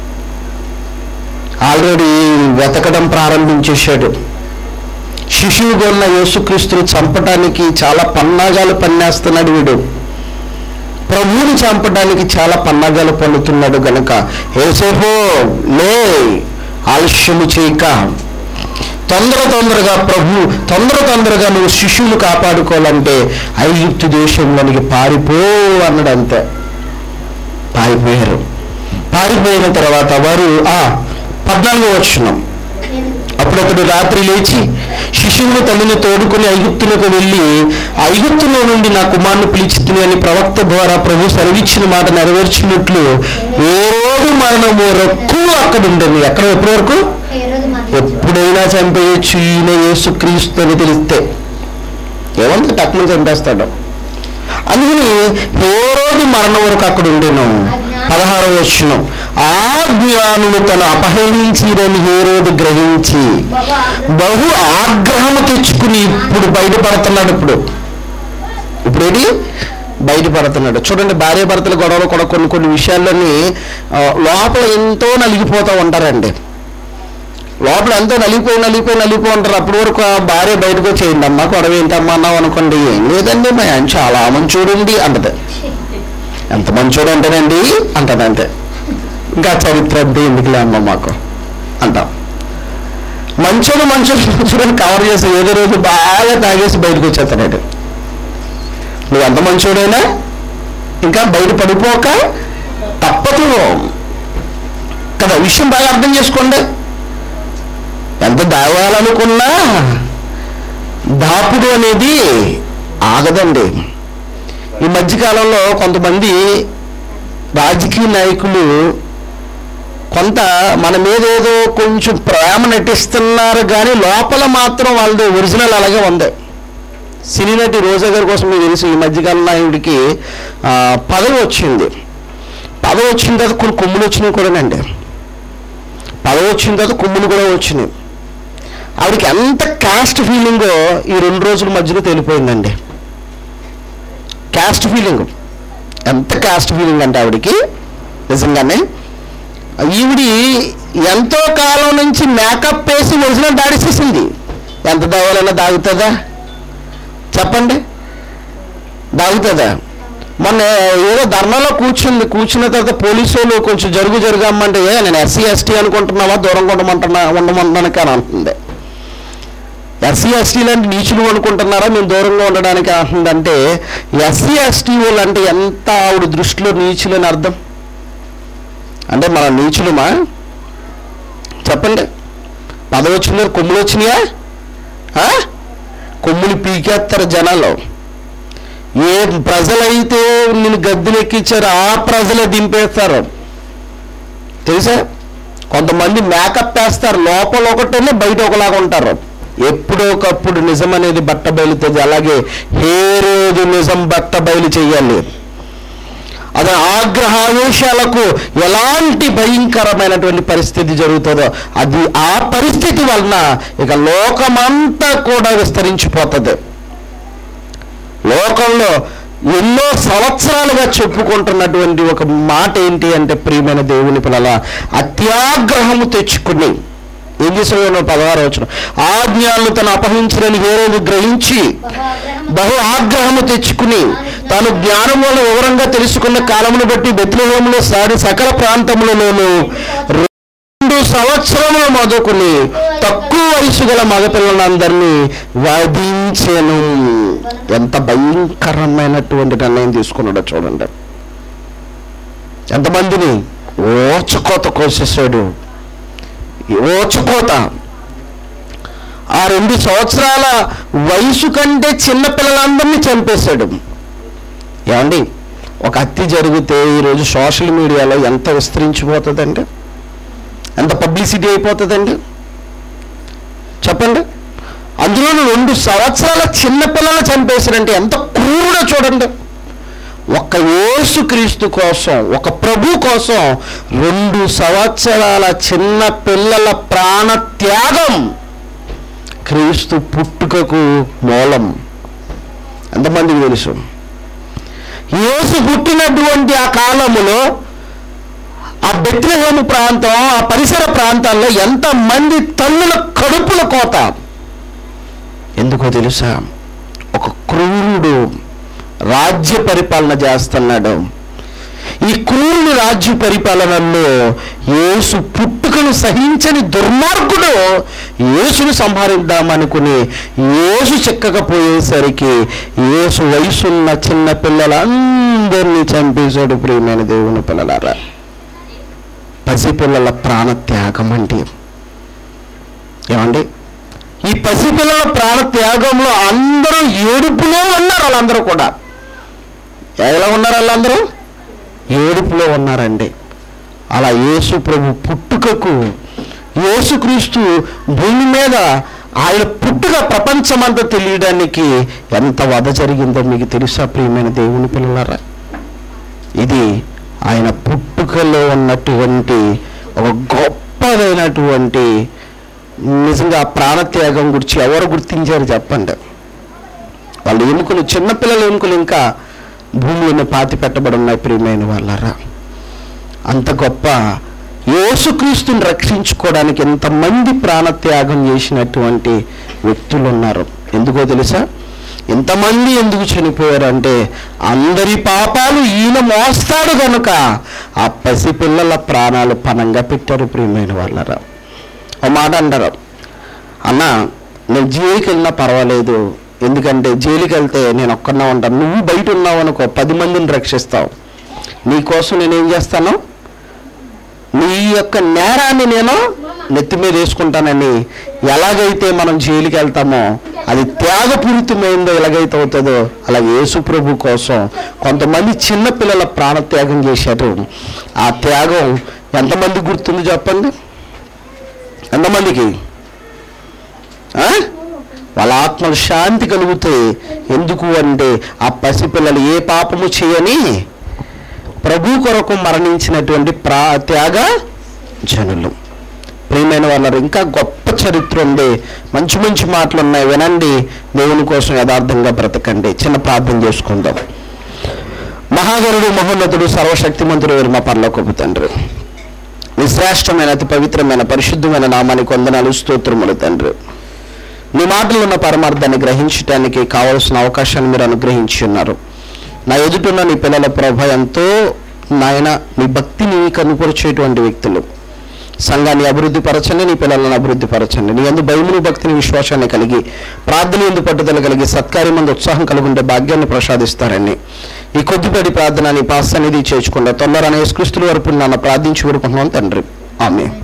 ఆల్రెడీ వెతకడం ప్రారంభించేశాడు శిశువుగా ఉన్న యేసుక్రీస్తుని చంపడానికి చాలా పన్నాగాలు పన్నేస్తున్నాడు వీడు ప్రభువుని చంపడానికి చాలా పన్నాగాలు పన్నుతున్నాడు గనుక ఏసేపో లే ఆలస్యము చేయక తొందర తొందరగా ప్రభు తొందర తొందరగా నువ్వు శిష్యులు కాపాడుకోవాలంటే ఐగుప్తు దేశంలోనికి పారిపో అన్నాడు అంతే పారిపోయారు పారిపోయిన తర్వాత వారు ఆ పద్నాలుగో వచ్చినాం అప్పుడు అతడు రాత్రి లేచి శిశువుని తల్లిని తోడుకుని ఐగుప్తులకు వెళ్ళి ఐగుప్తులో నుండి నా కుమారుని పిలిచి అని ప్రవక్త ద్వారా ప్రభు సెలవిచ్చిన మాట నెరవేర్చినట్లు ఏ రోజు మరణము వరకు అక్కడ ఉండేది ఎక్కడ ఎప్పటి వరకు ఏ రోజు మరణించు ఎప్పుడైనా చంపేయచ్చు ఈయన యేసుక్రీస్తు అని తెలిస్తే ఏమంటే టక్కున చంపేస్తాడు అందుకని ఏ రోజు మరణం వరకు అక్కడ ఉండేను పదహారు వచ్చిన ఆ జ్ఞానులు తను అపహరించిరని ఏ రోజు గ్రహించి బాబా బహు ఆగ్రహము తెచ్చుకుని ఇప్పుడు బయటపడుతున్నాడు ఇప్పుడు ఇప్పుడు ఏంటి బయటపడుతున్నాడు చూడండి భార్య భర్తల గొడవలు కూడా కొన్ని కొన్ని విషయాల్లోని ఆ, లోపల ఎంతో నలిగిపోతూ ఉంటారండి లోపల ఎంతో నలిగిపోయి నలిగిపోయి నలిగిపోయి ఉంటారు అప్పటి వరకు ఆ భార్య బయటకు వచ్చేయండి అమ్మ గొడవ ఏంటమ్మా అన్నావు అనుకోండి ఏం లేదండి మా ఆయన చాలా మంచోడండి అంటది ఎంత మంచోడు అంటేనండి అంటది అంతే ఇంకా చరిత్ర అంటే ఎందుకులే అమ్మ మాకు అంటాం మంచోడు మంచోడు మంచోడు కవర్ చేసి ఏదో రోజు బాగా తాగేసి బయటకు వచ్చేస్తాడు నువ్వు ఎంత మంచోడైనా ఇంకా బయట పడిపోక తప్పదు కదా విషయం బాగా అర్థం చేసుకోండి ఎంత దావాలనుకున్నా దాపుడు అనేది ఆగదండి ఈ మధ్యకాలంలో కొంతమంది రాజకీయ నాయకులు కొంత మన మీద ఏదో కొంచెం ప్రేమ నటిస్తున్నారు కానీ లోపల మాత్రం వాళ్ళది ఒరిజినల్ అలాగే ఉంది సినీ నటి రోజా గారి కోసం మీకు తెలుసు ఈ మధ్యకాలం నాయుడికి ఆ, పదవి వచ్చింది పదవి వచ్చిన తర్వాత కొన్ని కొమ్ములు వచ్చినాయి కూడానండి పదవి వచ్చిన తర్వాత కొమ్ములు కూడా వచ్చినాయి ఆవిడకి ఎంత కాస్ట్ ఫీలింగో ఈ రెండు రోజుల మధ్యలో తెలిపోయిందండి కాస్ట్ ఫీలింగ్ ఎంత కాస్ట్ ఫీలింగ్ అంటే ఆవిడకి నిజంగానే ఈవిడి ఎంతో కాలం నుంచి మేకప్ వేసి ఒరిజినల్ దాడిచేసింది ఎంత దావాలన్నా దాగుతుందా చెప్పండి దాగుతుందా మొన్న ఏదో ధర్నాలో కూర్చుంది కూర్చున్న తర్వాత పోలీసు వాళ్ళు కొంచెం జరుగు జరుగమ్మంటే "ఏ, నేను ఎస్సీ ఎస్టీ అనుకుంటున్నావా దూరంగా ఉండమంటున్నా ఉండమంటున్నాను కానీ అంటుంది ఎస్సీ ఎస్టీ లాంటి నీచులు అనుకుంటున్నారా మేము దూరంగా ఉండడానికి అంటుందంటే ఎస్సీ ఎస్టీ వాళ్ళు అంటే ఎంత ఆవిడ దృష్టిలో నీచులు అని అర్థం అంటే మన నీచులమా చెప్పండి పదవి వచ్చిందో కొమ్ములు వచ్చినాయా ఆ? కొమ్ములు పీకేస్తారు జనాలు ఏ ప్రజలైతే నేను గద్దెలెక్కించారో ఆ ప్రజలే దింపేస్తారు తెలుసా కొంతమంది మేకప్ వేస్తారు లోపల ఒకటేనే బయట ఒకలాగా ఉంటారు ఎప్పుడో ఒకప్పుడు నిజం అనేది బట్ట బయలుతుంది అలాగే ఏ రోజు నిజం బట్ట బయలు చేయాలి అది ఆగ్రహావేశాలకు ఎలాంటి భయంకరమైనటువంటి పరిస్థితి జరుగుతుందో అది ఆ పరిస్థితి వలన ఇక లోకమంతా కూడా విస్తరించిపోతుంది లోకంలో ఎన్నో సంవత్సరాలుగా చెప్పుకుంటున్నటువంటి ఒక మాట ఏంటి అంటే ప్రియమైన దేవుని పిల్లల అత్యాగ్రహము తెచ్చుకుని ఏం చేసాడు పదహారు వచ్చిన ఆజ్ఞాలను తను అపహరించడానికి ఏ రోజు గ్రహించి బహు ఆగ్రహము బహు ఆగ్రహము తెచ్చుకుని తాను జ్ఞానం వల్ల వివరంగా తెలుసుకున్న కాలమును బట్టి బెత్లహేములో సారి సకల ప్రాంతములలోను రెండు సంవత్సరములు మొదలుకుని తక్కువ వయసు గల మగపిల్లలందరినీ వధించెను ఎంత భయంకరమైనటువంటి నిర్ణయం తీసుకున్నాడో చూడండి ఎంతమందిని ఓచకోత కోసేసాడు ఓచకోత ఆ రెండు సంవత్సరాల వయసు కంటే చిన్న పిల్లలందరినీ చంపేశాడు ఏమండి ఒక హత్య జరిగితే ఈరోజు సోషల్ మీడియాలో ఎంత విస్తరించిపోతుందండి ఎంత పబ్లిసిటీ అయిపోతుందండి చెప్పండి అందులో రెండు సంవత్సరాల చిన్న పిల్లలు చంపేశారంటే ఎంత క్రూరుడో చూడండి ఒక యేసుక్రీస్తు కోసం ఒక ప్రభు కోసం రెండు సంవత్సరాల చిన్న పిల్లల ప్రాణ త్యాగం క్రీస్తు పుట్టుకకు మూలం ఎంతమందికి తెలుసు యేసు పుట్టినటువంటి ఆ కాలములో ఆ బెత్లహేము ప్రాంతం ఆ పరిసర ప్రాంతాల్లో ఎంతమంది తల్లుల కడుపుల కోత ఎందుకో తెలుసా ఒక క్రూరుడు రాజ్య పరిపాలన చేస్తున్నాడు ఈ క్రూరుడు రాజ్య పరిపాలనలో యేసు పుట్టుకను సహించని దుర్మార్గుడు యేసును సంహరిద్దామనుకుని యేసు చెక్కకపోయేసరికి యేసు వయసున్న చిన్న పిల్లలందరినీ చంపేశాడు ప్రియమైన దేవుని పిల్లలారా పసిపిల్లల ప్రాణ త్యాగం అంటే ఏమండి ఈ పసిపిల్లల ప్రాణ త్యాగంలో అందరూ ఏడుపులో ఉన్నారు వాళ్ళందరూ కూడా ఎలా ఉన్నారు వాళ్ళందరూ ఏడుపులో ఉన్నారండి అలా యేసు ప్రభు పుట్టుకకు యేసుక్రీస్తు భూమి మీద ఆయన పుట్టుక ప్రపంచమంతా తెలియడానికి ఎంత వధ జరిగిందో మీకు తెలుసా ప్రియమైన దేవుని పిల్లలారా ఇది ఆయన పుట్టుకలో ఉన్నటువంటి ఒక గొప్పదైనటువంటి నిజంగా ప్రాణత్యాగం గురించి ఎవరు గుర్తించారు చెప్పండి వాళ్ళ ఎముకలు చిన్నపిల్లల ఎముకలు ఇంకా భూమిలోనే పాతి పెట్టబడి ఉన్నాయి ప్రియమైన వాళ్ళరా అంత గొప్ప యేసుక్రీస్తుని రక్షించుకోవడానికి ఎంతమంది ప్రాణత్యాగం చేసినటువంటి వ్యక్తులు ఉన్నారు ఎందుకో తెలుసా ఎంతమంది ఎందుకు చనిపోయారంటే అందరి పాపాలు ఈయన మోస్తాడు కనుక ఆ పసిపిల్లల ప్రాణాలు పనంగా పెట్టారు ప్రియమైన వాళ్ళరా ఒక మాట అంటారు అన్న నేను జైలుకి వెళ్ళినా పర్వాలేదు ఎందుకంటే జైలుకి వెళ్తే నేను ఒక్కన్నా ఉంటాను నువ్వు బయట ఉన్నావు అనుకో పది మందిని రక్షిస్తావు నీకోసం నేనేం చేస్తాను నీ యొక్క నేరాన్ని నేను నెత్తి మీద వేసుకుంటానని ఎలాగైతే మనం జైలుకి వెళ్తామో అది త్యాగపూరితమైందో ఎలాగైతే అవుతుందో అలాగే యేసు ప్రభు కోసం కొంతమంది చిన్నపిల్లల ప్రాణత్యాగం చేశారు ఆ త్యాగం ఎంతమంది గుర్తుంది చెప్పండి ఎంతమందికి ఆ? వాళ్ళ ఆత్మలు శాంతి కలుగుతాయి ఎందుకు అంటే ఆ పసిపిల్లలు ఏ పాపము చేయని ప్రభు కొరకు మరణించినటువంటి ప్రా త్యాగ జనులు ప్రియమైన వాళ్ళ ఇంకా గొప్ప చరిత్ర ఉంది మంచి మంచి మాటలు ఉన్నాయి వినండి దేవుని కోసం యథార్థంగా బ్రతకండి చిన్న ప్రార్థన చేసుకుందాం మహాగరుడు మహోన్నతుడు సర్వశక్తిమంతుడు వీరు మా పరలోకపు తండ్రి నిశ్రేష్టమైన అతి పవిత్రమైన పరిశుద్ధమైన నామానికి వందనాలు స్తోత్రములు తండ్రి నీ మాటలు ఉన్న పరమార్థాన్ని గ్రహించడానికి కావలసిన అవకాశాన్ని మీరు అనుగ్రహించి ఉన్నారు నా ఎదుటున్న నీ పిల్లల ప్రభ ఎంతో నాయన నీ భక్తిని కనుపరిచేటువంటి వ్యక్తులు సంఘాన్ని అభివృద్ధి పరచండి నీ పిల్లలను అభివృద్ధి పరచండి నీ ఎందు భయమును భక్తిని విశ్వాసాన్ని కలిగి ప్రార్థన ఎందు పట్టుదల కలిగి సత్కార్యం మందు ఉత్సాహం కలుగుంటే భాగ్యాన్ని ప్రసాదిస్తారని ఈ కొద్దిపడి ప్రార్థన నీ పాస్ అనేది చేర్చుకుంటా తొందరనే యేసుక్రీస్తుల వరకు నన్ను ప్రార్థించి వేడుకుంటున్నాను తండ్రి ఆమె